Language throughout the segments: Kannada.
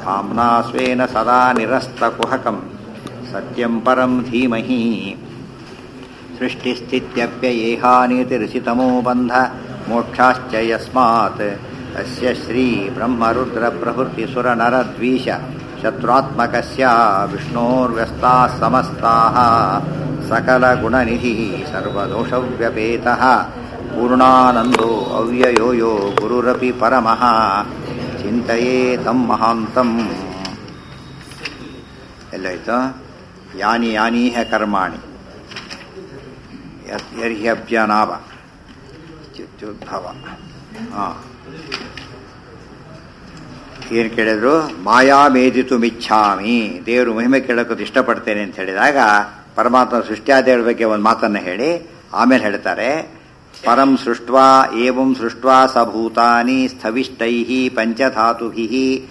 धाम्ना स्वेन सदा निरस्तकुहकं सत्यं परं धीमहि सृष्टिस्थित्यप्ययेहानितिर्षितमो बन्ध मोक्षाश्च यस्मात् अस्य श्रीब्रह्मरुद्रप्रभृतिसुरनरद्वीष शत्रुत्मकस्य विष्णोर्व्यस्ताः समस्ताः सकलगुणनिधिः सर्वदोषव्यपेतः पूर्णानन्दो अव्ययो यो गुरुरपि परमः ಚಿಂತೆಯೇ ತಂ ಮಹಾಂತಂ ಎಲ್ಲಾಯ್ತು ಯಾನಿ ಯಾನೀಹ ಕರ್ಮಾಣಿ ಯರ್ಹ್ಯಭ್ಯನಾಭ ಚ್ಯುದ್ಭವ ಹಾಂ ಏನು ಕೇಳಿದ್ರು ಮಾಯಾ ಮೇದಿತು ಮಿಚ್ಛಾಮಿ ದೇವರು ಮಹಿಮೆ ಕೇಳೋಕೆ ಇಷ್ಟಪಡ್ತೇನೆ ಅಂತ ಹೇಳಿದಾಗ ಪರಮಾತ್ಮ ಸೃಷ್ಟಿಯಾದೇವರ ಬಗ್ಗೆ ಒಂದು ಮಾತನ್ನು ಹೇಳಿ ಆಮೇಲೆ ಹೇಳ್ತಾರೆ ಪರಂ ಸೃಷ್ಟ್ವಾ ಏವಂ ಸೃಷ್ಟ್ವಾ ಸಭೂತಾನಿ ಸ್ಥವಿಷ್ಟೈ ಪಂಚಧಾತುಭಿ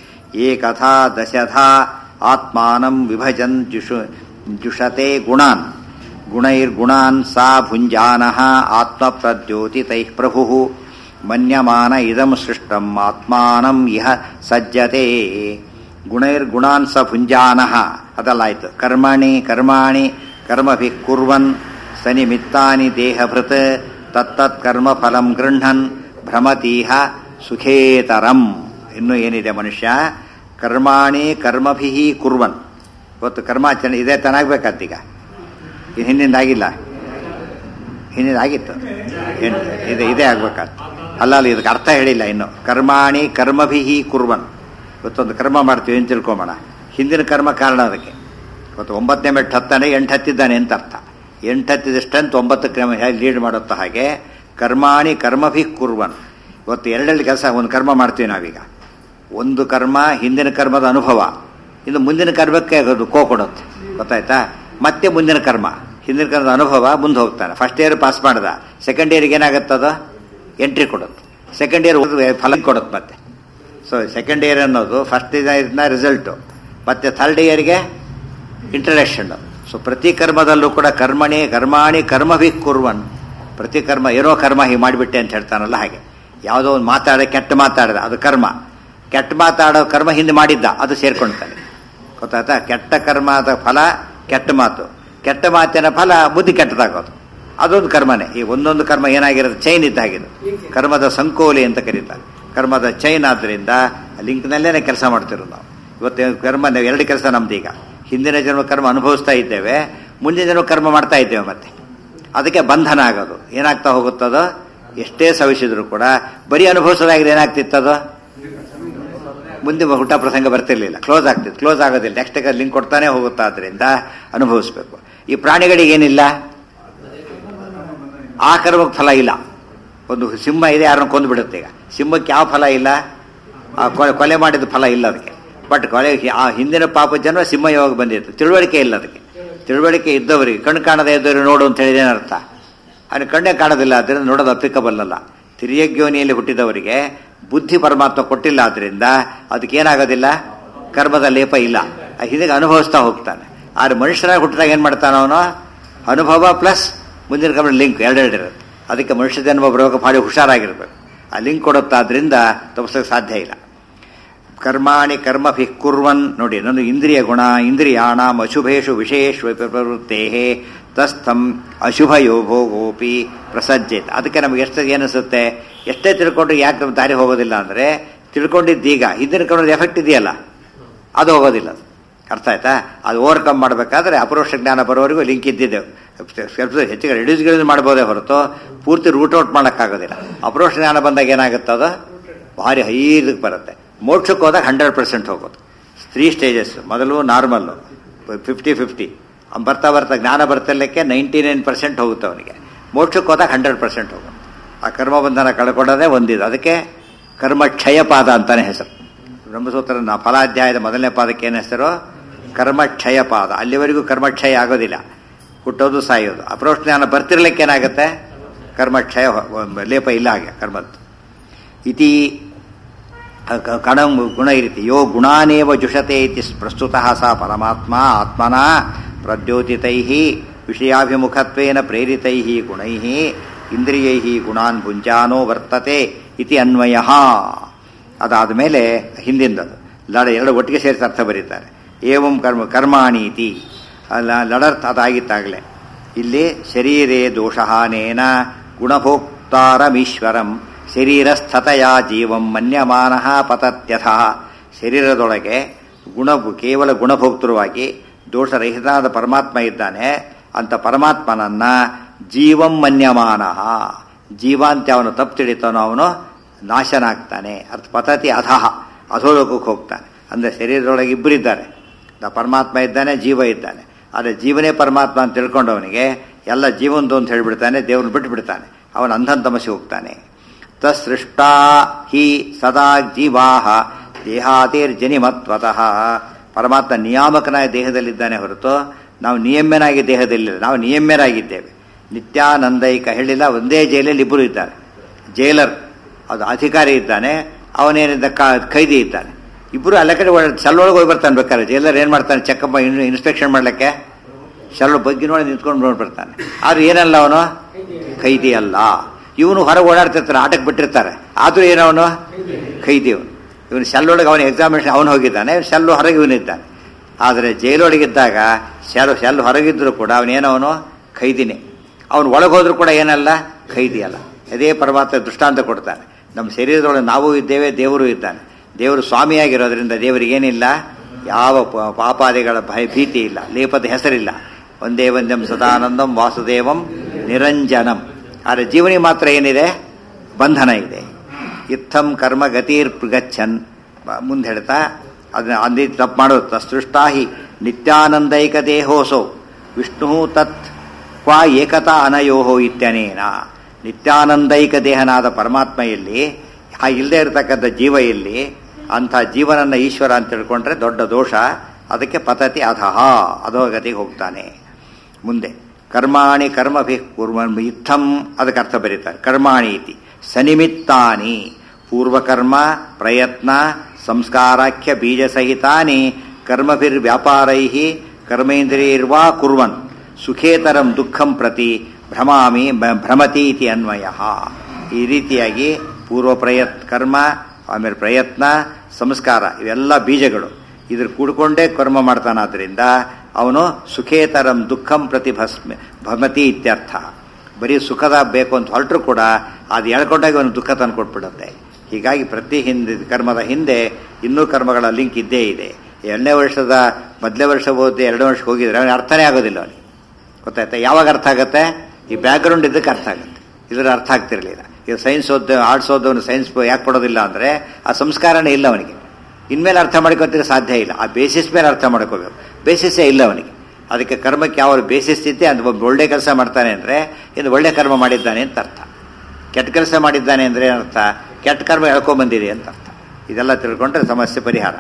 ಏಕಥಾ ದಶಧಾ ಆತ್ಮಾನಂ ವಿಭಜನ್ ಜುಷು ಜುಷತೆ ಗುಣಾನ್ ಗುಣೈರ್ಗುಣಾನ್ ಸಾ ಭುಂಜಾನಃ ಆತ್ಮಪ್ರದ್ಯೋತಿತೈಃ ಪ್ರಭುಃ ಮನ್ಯಮಾನ ಇದಂ ಸೃಷ್ಟಂ ಆತ್ಮಾನಂ ಇಹ ಸಜ್ಜತೆ ಗುಣೈರ್ಗುಣಾನ್ ಸ ಭುಂಜಾನಃ ಅದಲ್ಲಾಯ್ತು ಕರ್ಮಣಿ ಕರ್ಮಾಣಿ ಕರ್ಮಭಿ ಕುರ್ವನ್ ಸನಿಮಿತ್ತಾನಿ ದೇಹಭೃತ್ ತತ್ತತ್ ಕರ್ಮ ಫಲಂ ಗೃಹನ್ ಭ್ರಮತೀಹ ಸುಖೇತರಂ ಇನ್ನು ಏನಿದೆ ಮನುಷ್ಯ ಕರ್ಮಾಣಿ ಕರ್ಮಭಿ ಕುರ್ವನ್ ಇವತ್ತು ಕರ್ಮಾಚರಣೆ ಇದೇ ತನಾಗ್ಬೇಕಂತೀಗ ಇದು ಹಿಂದಿಂದಾಗಿಲ್ಲ ಹಿಂದಿಂದಾಗಿತ್ತು ಏನು ಇದೆ ಇದೇ ಆಗ್ಬೇಕಂತ ಅಲ್ಲ ಅಲ್ಲ ಇದಕ್ಕೆ ಅರ್ಥ ಹೇಳಿಲ್ಲ ಇನ್ನು ಕರ್ಮಾಣಿ ಕರ್ಮಭಿ ಕುರ್ವನ್ ಇವತ್ತೊಂದು ಕರ್ಮ ಮಾಡ್ತೀವಿ ಅಂತ ತಿಳ್ಕೊಂಬೋಣ ಹಿಂದಿನ ಕರ್ಮ ಕಾರಣ ಅದಕ್ಕೆ ಇವತ್ತು ಒಂಬತ್ತನೇ ಮೆಟ್ಟು ಹತ್ತಾನೆ ಎಂಟು ಹತ್ತಿದ್ದಾನೆ ಅಂತ ಅರ್ಥ ಎಂಟು ಹತ್ತಿದಷ್ಟಂತ ಒಂಬತ್ತು ಕ್ರಮ ಲೀಡ್ ಮಾಡುತ್ತ ಹಾಗೆ ಕರ್ಮಾಣಿ ಕರ್ಮಭಿ ಕುರ್ವನ್ ಇವತ್ತು ಎರಡೆರಡು ಕೆಲಸ ಒಂದು ಕರ್ಮ ಮಾಡ್ತೀವಿ ನಾವೀಗ ಒಂದು ಕರ್ಮ ಹಿಂದಿನ ಕರ್ಮದ ಅನುಭವ ಇನ್ನು ಮುಂದಿನ ಕರ್ಮಕ್ಕೆ ಅದು ಕೋ ಕೊಡುತ್ತೆ ಗೊತ್ತಾಯ್ತಾ ಮತ್ತೆ ಮುಂದಿನ ಕರ್ಮ ಹಿಂದಿನ ಕರ್ಮದ ಅನುಭವ ಮುಂದೆ ಹೋಗ್ತಾನೆ ಫಸ್ಟ್ ಇಯರ್ ಪಾಸ್ ಮಾಡ್ದ ಸೆಕೆಂಡ್ ಇಯರ್ಗೆ ಏನಾಗುತ್ತದ ಎಂಟ್ರಿ ಕೊಡುತ್ತೆ ಸೆಕೆಂಡ್ ಇಯರ್ ಫಲ ಕೊಡುತ್ತೆ ಮತ್ತೆ ಸೊ ಸೆಕೆಂಡ್ ಇಯರ್ ಅನ್ನೋದು ಫಸ್ಟ್ ಇದನ್ನ ರಿಸಲ್ಟು ಮತ್ತೆ ಥರ್ಡ್ ಇಯರ್ಗೆ ಇಂಟ್ರಡಕ್ಷನ್ ಸೊ ಪ್ರತಿ ಕರ್ಮದಲ್ಲೂ ಕೂಡ ಕರ್ಮಣಿ ಕರ್ಮಾಣಿ ಕರ್ಮಭಿ ಕುರ್ವನ್ ಪ್ರತಿ ಕರ್ಮ ಏನೋ ಕರ್ಮ ಹೀಗೆ ಮಾಡಿಬಿಟ್ಟೆ ಅಂತ ಹೇಳ್ತಾನಲ್ಲ ಹಾಗೆ ಯಾವುದೋ ಒಂದು ಮಾತಾಡ ಕೆಟ್ಟ ಮಾತಾಡಿದ ಅದು ಕರ್ಮ ಕೆಟ್ಟ ಮಾತಾಡೋ ಕರ್ಮ ಹಿಂದೆ ಮಾಡಿದ್ದ ಅದು ಸೇರ್ಕೊಳ್ತಾನೆ ಗೊತ್ತಾಯ್ತಾ ಕೆಟ್ಟ ಕರ್ಮದ ಫಲ ಕೆಟ್ಟ ಮಾತು ಕೆಟ್ಟ ಮಾತಿನ ಫಲ ಬುದ್ಧಿ ಕೆಟ್ಟದಾಗೋದು ಅದೊಂದು ಕರ್ಮನೇ ಈ ಒಂದೊಂದು ಕರ್ಮ ಏನಾಗಿರೋದು ಚೈನ್ ಇದ್ದಾಗಿದ್ದು ಕರ್ಮದ ಸಂಕೋಲಿ ಅಂತ ಕರೀತಾರೆ ಕರ್ಮದ ಚೈನ್ ಆದ್ರಿಂದ ಲಿಂಕ್ನಲ್ಲೇ ಕೆಲಸ ಮಾಡ್ತಿರೋದು ನಾವು ಇವತ್ತು ಕರ್ಮ ಎರಡು ಕೆಲಸ ನಮ್ದು ಈಗ ಹಿಂದಿನ ಜನ್ಮ ಕರ್ಮ ಅನುಭವಿಸ್ತಾ ಇದ್ದೇವೆ ಮುಂದಿನ ಜನ್ಮ ಕರ್ಮ ಮಾಡ್ತಾ ಇದ್ದೇವೆ ಮತ್ತೆ ಅದಕ್ಕೆ ಬಂಧನ ಆಗೋದು ಏನಾಗ್ತಾ ಹೋಗುತ್ತದೋ ಎಷ್ಟೇ ಸವಿಸಿದ್ರು ಕೂಡ ಬರೀ ಅನುಭವಿಸೋದಾಗಿದೆ ಏನಾಗ್ತಿತ್ತದೋ ಮುಂದೆ ಹುಟ್ಟ ಪ್ರಸಂಗ ಬರ್ತಿರ್ಲಿಲ್ಲ ಕ್ಲೋಸ್ ಆಗ್ತಿತ್ತು ಕ್ಲೋಸ್ ಆಗೋದಿಲ್ಲ ನೆಕ್ಸ್ಟ್ ಲಿಂಕ್ ಕೊಡ್ತಾನೆ ಹೋಗುತ್ತಾ ಅದರಿಂದ ಅನುಭವಿಸ್ಬೇಕು ಈ ಪ್ರಾಣಿಗಳಿಗೆ ಏನಿಲ್ಲ ಆ ಕರ್ಮಕ್ಕೆ ಫಲ ಇಲ್ಲ ಒಂದು ಸಿಂಹ ಇದೆ ಯಾರನ್ನ ಕೊಂದು ಬಿಡುತ್ತೆ ಈಗ ಸಿಂಹಕ್ಕೆ ಯಾವ ಫಲ ಇಲ್ಲ ಆ ಕೊಲೆ ಮಾಡಿದ ಫಲ ಇಲ್ಲ ಅದಕ್ಕೆ ಬಟ್ ಕೊಲೆ ಆ ಹಿಂದಿನ ಪಾಪ ಜನ್ಮ ಸಿಂಹ ಯೋಗ ಬಂದಿತ್ತು ತಿಳುವಳಿಕೆ ಇಲ್ಲ ಅದಕ್ಕೆ ತಿಳುವಳಿಕೆ ಇದ್ದವರಿಗೆ ಕಣ್ಣು ಕಾಣದೇ ಇದ್ದವರು ನೋಡು ಅಂತ ಹೇಳಿದೇನು ಅರ್ಥ ಅವನು ಕಣ್ಣೇ ಕಾಣೋದಿಲ್ಲ ಅದರಿಂದ ನೋಡೋದು ಅಪ್ಲಿಕಬಲ್ ಅಲ್ಲ ತಿರಿಯಗ್ಯೋನಿಯಲ್ಲಿ ಹುಟ್ಟಿದವರಿಗೆ ಬುದ್ಧಿ ಪರಮಾತ್ಮ ಕೊಟ್ಟಿಲ್ಲ ಆದ್ರಿಂದ ಅದಕ್ಕೆ ಏನಾಗೋದಿಲ್ಲ ಕರ್ಮದ ಲೇಪ ಇಲ್ಲ ಹಿಂದಿಗೆ ಅನುಭವಿಸ್ತಾ ಹೋಗ್ತಾನೆ ಆದ್ರೆ ಮನುಷ್ಯನಾಗಿ ಹುಟ್ಟಿದಾಗ ಏನು ಮಾಡ್ತಾನೆ ಅವನು ಅನುಭವ ಪ್ಲಸ್ ಮುಂದಿನ ಕರ್ಮ ಲಿಂಕ್ ಎರಡೆರಡಿರುತ್ತೆ ಅದಕ್ಕೆ ಮನುಷ್ಯ ಜನ್ಮ ಬರುವಾಗ ಭಾರಿ ಹುಷಾರಾಗಿರ್ಬೇಕು ಆ ಲಿಂಕ್ ಕೊಡುತ್ತಾದ್ರಿಂದ ತಪ್ಪಿಸೋಕೆ ಸಾಧ್ಯ ಇಲ್ಲ ಕರ್ಮಾಣಿ ಕರ್ಮಭಿ ಕುರ್ವನ್ ನೋಡಿ ನನ್ನ ಇಂದ್ರಿಯ ಗುಣ ಇಂದ್ರಿಯಾಣಾಂ ಅಶುಭೇಶು ವಿಶೇಷ ಪ್ರವೃತ್ತೇ ತಸ್ಥಂ ಅಶುಭ ಯೋಭೋಗೋಪಿ ಪ್ರಸಜ್ಜೇತ್ ಅದಕ್ಕೆ ನಮಗೆ ಎಷ್ಟು ಏನಿಸುತ್ತೆ ಎಷ್ಟೇ ತಿಳ್ಕೊಂಡ್ರೆ ಯಾಕೆ ದಾರಿ ಹೋಗೋದಿಲ್ಲ ಅಂದರೆ ತಿಳ್ಕೊಂಡಿದ್ದೀಗ ಹಿಂದಿನ ಕನ್ನಡ ಎಫೆಕ್ಟ್ ಇದೆಯಲ್ಲ ಅದು ಹೋಗೋದಿಲ್ಲ ಅರ್ಥ ಆಯ್ತಾ ಅದು ಓವರ್ಕಮ್ ಮಾಡಬೇಕಾದ್ರೆ ಅಪರೋಕ್ಷ ಜ್ಞಾನ ಬರೋವರೆಗೂ ಲಿಂಕ್ ಇದ್ದಿದ್ದೆವು ಹೆಚ್ಚಿಗೆ ರೆಡ್ಯೂಸ್ಗಳಿಂದ ಮಾಡ್ಬೋದೇ ಹೊರತು ಪೂರ್ತಿ ರೂಟ್ ಔಟ್ ಮಾಡೋಕ್ಕಾಗೋದಿಲ್ಲ ಅಪರೋಕ್ಷ ಜ್ಞಾನ ಬಂದಾಗ ಏನಾಗುತ್ತದ ಭಾರಿ ಹೈ ಇದಕ್ಕೆ ಬರುತ್ತೆ ಮೋಕ್ಷಕ್ಕೆ ಹೋದಾಗ ಹಂಡ್ರೆಡ್ ಪರ್ಸೆಂಟ್ ಹೋಗೋದು ತ್ರೀ ಸ್ಟೇಜಸ್ ಮೊದಲು ನಾರ್ಮಲ್ಲು ಫಿಫ್ಟಿ ಫಿಫ್ಟಿ ಬರ್ತಾ ಬರ್ತಾ ಜ್ಞಾನ ಬರ್ತಿರ್ಲಿಕ್ಕೆ ನೈಂಟಿ ನೈನ್ ಪರ್ಸೆಂಟ್ ಹೋಗುತ್ತೆ ಅವನಿಗೆ ಮೋಕ್ಷಕ್ಕೆ ಹೋದಾಗ ಹಂಡ್ರೆಡ್ ಪರ್ಸೆಂಟ್ ಹೋಗೋದು ಆ ಕರ್ಮಬಂಧನ ಕಳ್ಕೊಳ್ಳೋದೇ ಒಂದಿದು ಅದಕ್ಕೆ ಕರ್ಮಕ್ಷಯ ಪಾದ ಅಂತಾನೆ ಹೆಸರು ಬ್ರಹ್ಮಸೂತ್ರ ಫಲಾಧ್ಯಾಯದ ಮೊದಲನೇ ಪಾದಕ್ಕೆ ಏನು ಹೆಸರು ಕರ್ಮಕ್ಷಯ ಪಾದ ಅಲ್ಲಿವರೆಗೂ ಕರ್ಮಕ್ಷಯ ಆಗೋದಿಲ್ಲ ಹುಟ್ಟೋದು ಸಾಯೋದು ಅಪ್ರೋಷ್ ಜ್ಞಾನ ಬರ್ತಿರ್ಲಿಕ್ಕೆ ಏನಾಗುತ್ತೆ ಕರ್ಮಕ್ಷಯ ಲೇಪ ಇಲ್ಲ ಹಾಗೆ ಕರ್ಮದ್ದು ಇತಿ ಕಣ ಗುಣ ಈ ರೀತಿ ಯೋ ಗುಣಾನೇವ ಜುಷತೆ ಇತಿ ಪ್ರಸ್ತುತಃ ಸ ಪರಮಾತ್ಮ ಆತ್ಮನ ಪ್ರದ್ಯೋತಿತೈ ವಿಷಯಾಭಿಮುಖತ್ವೇನ ಪ್ರೇರಿತೈ ಗುಣೈ ಇಂದ್ರಿಯೈ ಗುಣಾನ್ ಭುಂಜಾನೋ ವರ್ತತೆ ಇತಿ ಅನ್ವಯ ಅದಾದ ಮೇಲೆ ಹಿಂದಿಂದದು ಲಡ ಎರಡು ಒಟ್ಟಿಗೆ ಸೇರಿಸಿ ಅರ್ಥ ಬರೀತಾರೆ ಏವಂ ಕರ್ಮ ಕರ್ಮಾಣೀತಿ ಅಲ್ಲ ಲಡರ್ಥ ಅದಾಗಿತ್ತಾಗಲೇ ಇಲ್ಲಿ ಶರೀರೇ ದೋಷಹಾನೇನ ಗುಣಭೋಕ್ತಾರಮೀಶ್ವರಂ ಶರೀರಸ್ಥತೆಯ ಜೀವಂ ಮನ್ಯಮಾನಃ ಪತತ್ಯಥ ಶರೀರದೊಳಗೆ ಗುಣ ಕೇವಲ ಗುಣಭೋಕ್ತೃವಾಗಿ ದೋಷರಹಿತನಾದ ಪರಮಾತ್ಮ ಇದ್ದಾನೆ ಅಂತ ಪರಮಾತ್ಮನನ್ನ ಜೀವಂ ಮನ್ಯಮಾನಃ ಜೀವ ಅಂತ ಅವನು ತಪ್ಪು ತಿಳಿತಾನೋ ಅವನು ನಾಶನಾಗ್ತಾನೆ ಅರ್ಥ ಪತತಿ ಅಧಃ ಅಧೋಲೋಕಕ್ಕೆ ಹೋಗ್ತಾನೆ ಅಂದರೆ ಶರೀರದೊಳಗೆ ಇಬ್ಬರಿದ್ದಾರೆ ದ ಪರಮಾತ್ಮ ಇದ್ದಾನೆ ಜೀವ ಇದ್ದಾನೆ ಆದರೆ ಜೀವನೇ ಪರಮಾತ್ಮ ಅಂತ ತಿಳ್ಕೊಂಡವನಿಗೆ ಎಲ್ಲ ಜೀವಂದು ಅಂತ ಹೇಳಿಬಿಡ್ತಾನೆ ದೇವ್ರನ್ನ ಬಿಟ್ಟು ಬಿಡ್ತಾನೆ ಅವನು ಅಂಧನ್ ತಮಸಿ ಹೋಗ್ತಾನೆ ತಸೃಷ್ಟಾ ಹಿ ಸದಾ ಜೀವಾಹ ದೇಹಾತಿರ್ಜನಿಮತ್ವತಃ ಪರಮಾತ್ಮ ನಿಯಾಮಕನಾಗಿ ದೇಹದಲ್ಲಿದ್ದಾನೆ ಹೊರತು ನಾವು ನಿಯಮ್ಯನಾಗಿ ದೇಹದಲ್ಲಿಲ್ಲ ನಾವು ನಿಯಮ್ಯರಾಗಿದ್ದೇವೆ ನಿತ್ಯಾನಂದೈಕ ಹೇಳಿಲ್ಲ ಒಂದೇ ಜೈಲಲ್ಲಿ ಇಬ್ಬರು ಇದ್ದಾರೆ ಜೈಲರ್ ಅದು ಅಧಿಕಾರಿ ಇದ್ದಾನೆ ಅವನೇನಿದ್ದ ಖೈದಿ ಇದ್ದಾನೆ ಇಬ್ಬರು ಅಲ್ಲ ಕಡೆ ಸೆಲ್ಲೊಳಗೆ ಹೋಗಿ ಬರ್ತಾನೆ ಬೇಕಾದ್ರೆ ಜೈಲರ್ ಏನು ಮಾಡ್ತಾನೆ ಚೆಕಪ್ ಇನ್ಸ್ಪೆಕ್ಷನ್ ಮಾಡ್ಲಿಕ್ಕೆ ಸೆಲ್ಲ ಬಗ್ಗೆ ನೋಡಿ ನಿಂತ್ಕೊಂಡು ನೋಡಿ ಬರ್ತಾನೆ ಆದ್ರೆ ಏನಲ್ಲ ಅವನು ಖೈದಿ ಅಲ್ಲ ಇವನು ಹೊರಗೆ ಓಡಾಡ್ತಿರ್ತಾನೆ ಆಟಕ್ಕೆ ಬಿಟ್ಟಿರ್ತಾರೆ ಆದ್ರೂ ಏನವನು ಖೈದಿ ಅವನು ಇವನು ಸೆಲ್ಲೊಳಗೆ ಅವನ ಎಕ್ಸಾಮಿನೇಷನ್ ಅವನು ಹೋಗಿದ್ದಾನೆ ಸೆಲ್ಲು ಹೊರಗೆ ಇವನಿದ್ದಾನೆ ಆದರೆ ಜೈಲೊಳಗಿದ್ದಾಗ ಸೆಲ್ ಸೆಲ್ ಹೊರಗಿದ್ರು ಕೂಡ ಅವನೇನವನು ಖೈದಿನೇ ಅವನು ಒಳಗೆ ಹೋದ್ರೂ ಕೂಡ ಏನಲ್ಲ ಖೈದಿ ಅಲ್ಲ ಅದೇ ಪರಮಾತ್ಮ ದೃಷ್ಟಾಂತ ಕೊಡ್ತಾನೆ ನಮ್ಮ ಶರೀರದೊಳಗೆ ನಾವು ಇದ್ದೇವೆ ದೇವರು ಇದ್ದಾನೆ ದೇವರು ಸ್ವಾಮಿಯಾಗಿರೋದ್ರಿಂದ ದೇವರಿಗೇನಿಲ್ಲ ಯಾವ ಪ- ಪಾಪಾದಿಗಳ ಭಯ ಭೀತಿ ಇಲ್ಲ ಲೇಪದ ಹೆಸರಿಲ್ಲ ಒಂದೇ ಒಂದಂ ಸದಾನಂದಂ ವಾಸುದೇವಂ ನಿರಂಜನಂ ಆದರೆ ಜೀವನಿ ಮಾತ್ರ ಏನಿದೆ ಬಂಧನ ಇದೆ ಇತ್ತಂ ಕರ್ಮ ಗತಿರ್ ಗಚ್ಚನ್ ಮುಂದೆ ಹೇಳ್ತಾ ಅದನ್ನ ಅಂದಿ ತಪ್ಪು ಮಾಡೋದು ತಸೃಷ್ಟಾಹಿ ನಿತ್ಯಾನಂದೈಕ ದೇಹೋಸೌ ವಿಷ್ಣು ತತ್ ಕ್ವಾ ಏಕತಾ ಅನಯೋಹೋ ಇತ್ಯನೇನ ನಿತ್ಯಾನಂದೈಕ ದೇಹನಾದ ಪರಮಾತ್ಮ ಎಲ್ಲಿ ಆ ಇಲ್ಲದೆ ಇರತಕ್ಕಂಥ ಜೀವ ಎಲ್ಲಿ ಅಂಥ ಜೀವನನ್ನ ಈಶ್ವರ ಅಂತ ತಿಳ್ಕೊಂಡ್ರೆ ದೊಡ್ಡ ದೋಷ ಅದಕ್ಕೆ ಪತತಿ ಅಧಃ ಅಧೋಗತಿಗೆ ಹೋಗ್ತಾನೆ ಮುಂದೆ ಕರ್ಮಾಣಿ ಕರ್ಮಭಿ ಕುರ್ವನ್ ಇತ್ತಂ ಅದಕ್ಕೆ ಅರ್ಥ ಬರೀತಾರೆ ಕರ್ಮಾಣಿ ಇತಿ ಸನಿಮಿತ್ತಾನಿ ಪೂರ್ವಕರ್ಮ ಪ್ರಯತ್ನ ಸಂಸ್ಕಾರಾಖ್ಯ ಬೀಜ ಸಹಿತಾನಿ ಕರ್ಮಭಿರ್ ವ್ಯಾಪಾರೈ ಕರ್ಮೇಂದ್ರಿಯರ್ವಾ ಕುರ್ವನ್ ಸುಖೇತರಂ ದುಃಖಂ ಪ್ರತಿ ಭ್ರಮಾಮಿ ಭ- ಭ್ರಮತಿ ಇತಿ ಅನ್ವಯ ಈ ರೀತಿಯಾಗಿ ಪೂರ್ವ ಪ್ರಯತ್ ಕರ್ಮ ಆಮೇಲೆ ಪ್ರಯತ್ನ ಸಂಸ್ಕಾರ ಇವೆಲ್ಲ ಬೀಜಗಳು ಇದ್ರ ಕೂಡ್ಕೊಂಡೇ ಕರ್ಮ ಮಾಡ್ತಾನಾದ್ರಿಂದ ಅವನು ಸುಖೇತರಂ ದುಃಖಂ ಪ್ರತಿ ಭಸ್ಮ ಭಮತಿ ಇತ್ಯರ್ಥ ಬರೀ ಸುಖದ ಬೇಕು ಅಂತ ಹೊರಟರು ಕೂಡ ಅದು ಎಳ್ಕೊಂಡಾಗ ಅವನು ದುಃಖ ತಂದು ಕೊಟ್ಬಿಡುತ್ತೆ ಹೀಗಾಗಿ ಪ್ರತಿ ಹಿಂದೆ ಕರ್ಮದ ಹಿಂದೆ ಇನ್ನೂ ಕರ್ಮಗಳ ಲಿಂಕ್ ಇದ್ದೇ ಇದೆ ಎರಡನೇ ವರ್ಷದ ಮೊದಲನೇ ವರ್ಷ ಓದಿ ಎರಡನೇ ವರ್ಷಕ್ಕೆ ಹೋಗಿದ್ರೆ ಅವನಿಗೆ ಅರ್ಥನೇ ಆಗೋದಿಲ್ಲ ಅವನಿಗೆ ಗೊತ್ತಾಯ್ತಾ ಯಾವಾಗ ಅರ್ಥ ಆಗುತ್ತೆ ಈ ಬ್ಯಾಕ್ಗ್ರೌಂಡ್ ಇದ್ದಕ್ಕೆ ಅರ್ಥ ಆಗುತ್ತೆ ಇದರ ಅರ್ಥ ಆಗ್ತಿರ್ಲಿಲ್ಲ ಈಗ ಸೈನ್ಸ್ ಓದ ಆರ್ಟ್ಸ್ ಓದವನು ಸೈನ್ಸ್ ಯಾಕೆ ಕೊಡೋದಿಲ್ಲ ಅಂದರೆ ಆ ಸಂಸ್ಕಾರನೇ ಇಲ್ಲ ಅವನಿಗೆ ಇನ್ಮೇಲೆ ಅರ್ಥ ಮಾಡ್ಕೊತಿದ್ರೆ ಸಾಧ್ಯ ಇಲ್ಲ ಆ ಬೇಸಿಸ್ ಮೇಲೆ ಅರ್ಥ ಮಾಡ್ಕೋಬೇಕು ಬೇಸಿಸ್ಸೇ ಇಲ್ಲ ಅವನಿಗೆ ಅದಕ್ಕೆ ಕರ್ಮಕ್ಕೆ ಯಾವ ಬೇಸಿಸ್ ಇದ್ದೆ ಅದು ಒಬ್ಬ ಒಳ್ಳೆ ಕೆಲಸ ಮಾಡ್ತಾನೆ ಅಂದರೆ ಇದು ಒಳ್ಳೆ ಕರ್ಮ ಮಾಡಿದ್ದಾನೆ ಅಂತ ಅರ್ಥ ಕೆಟ್ಟ ಕೆಲಸ ಮಾಡಿದ್ದಾನೆ ಅಂದರೆ ಏನರ್ಥ ಕೆಟ್ಟ ಕರ್ಮ ಹೇಳ್ಕೊಂಬಂದಿದೆ ಅಂತ ಅರ್ಥ ಇದೆಲ್ಲ ತಿಳ್ಕೊಂಡ್ರೆ ಸಮಸ್ಯೆ ಪರಿಹಾರ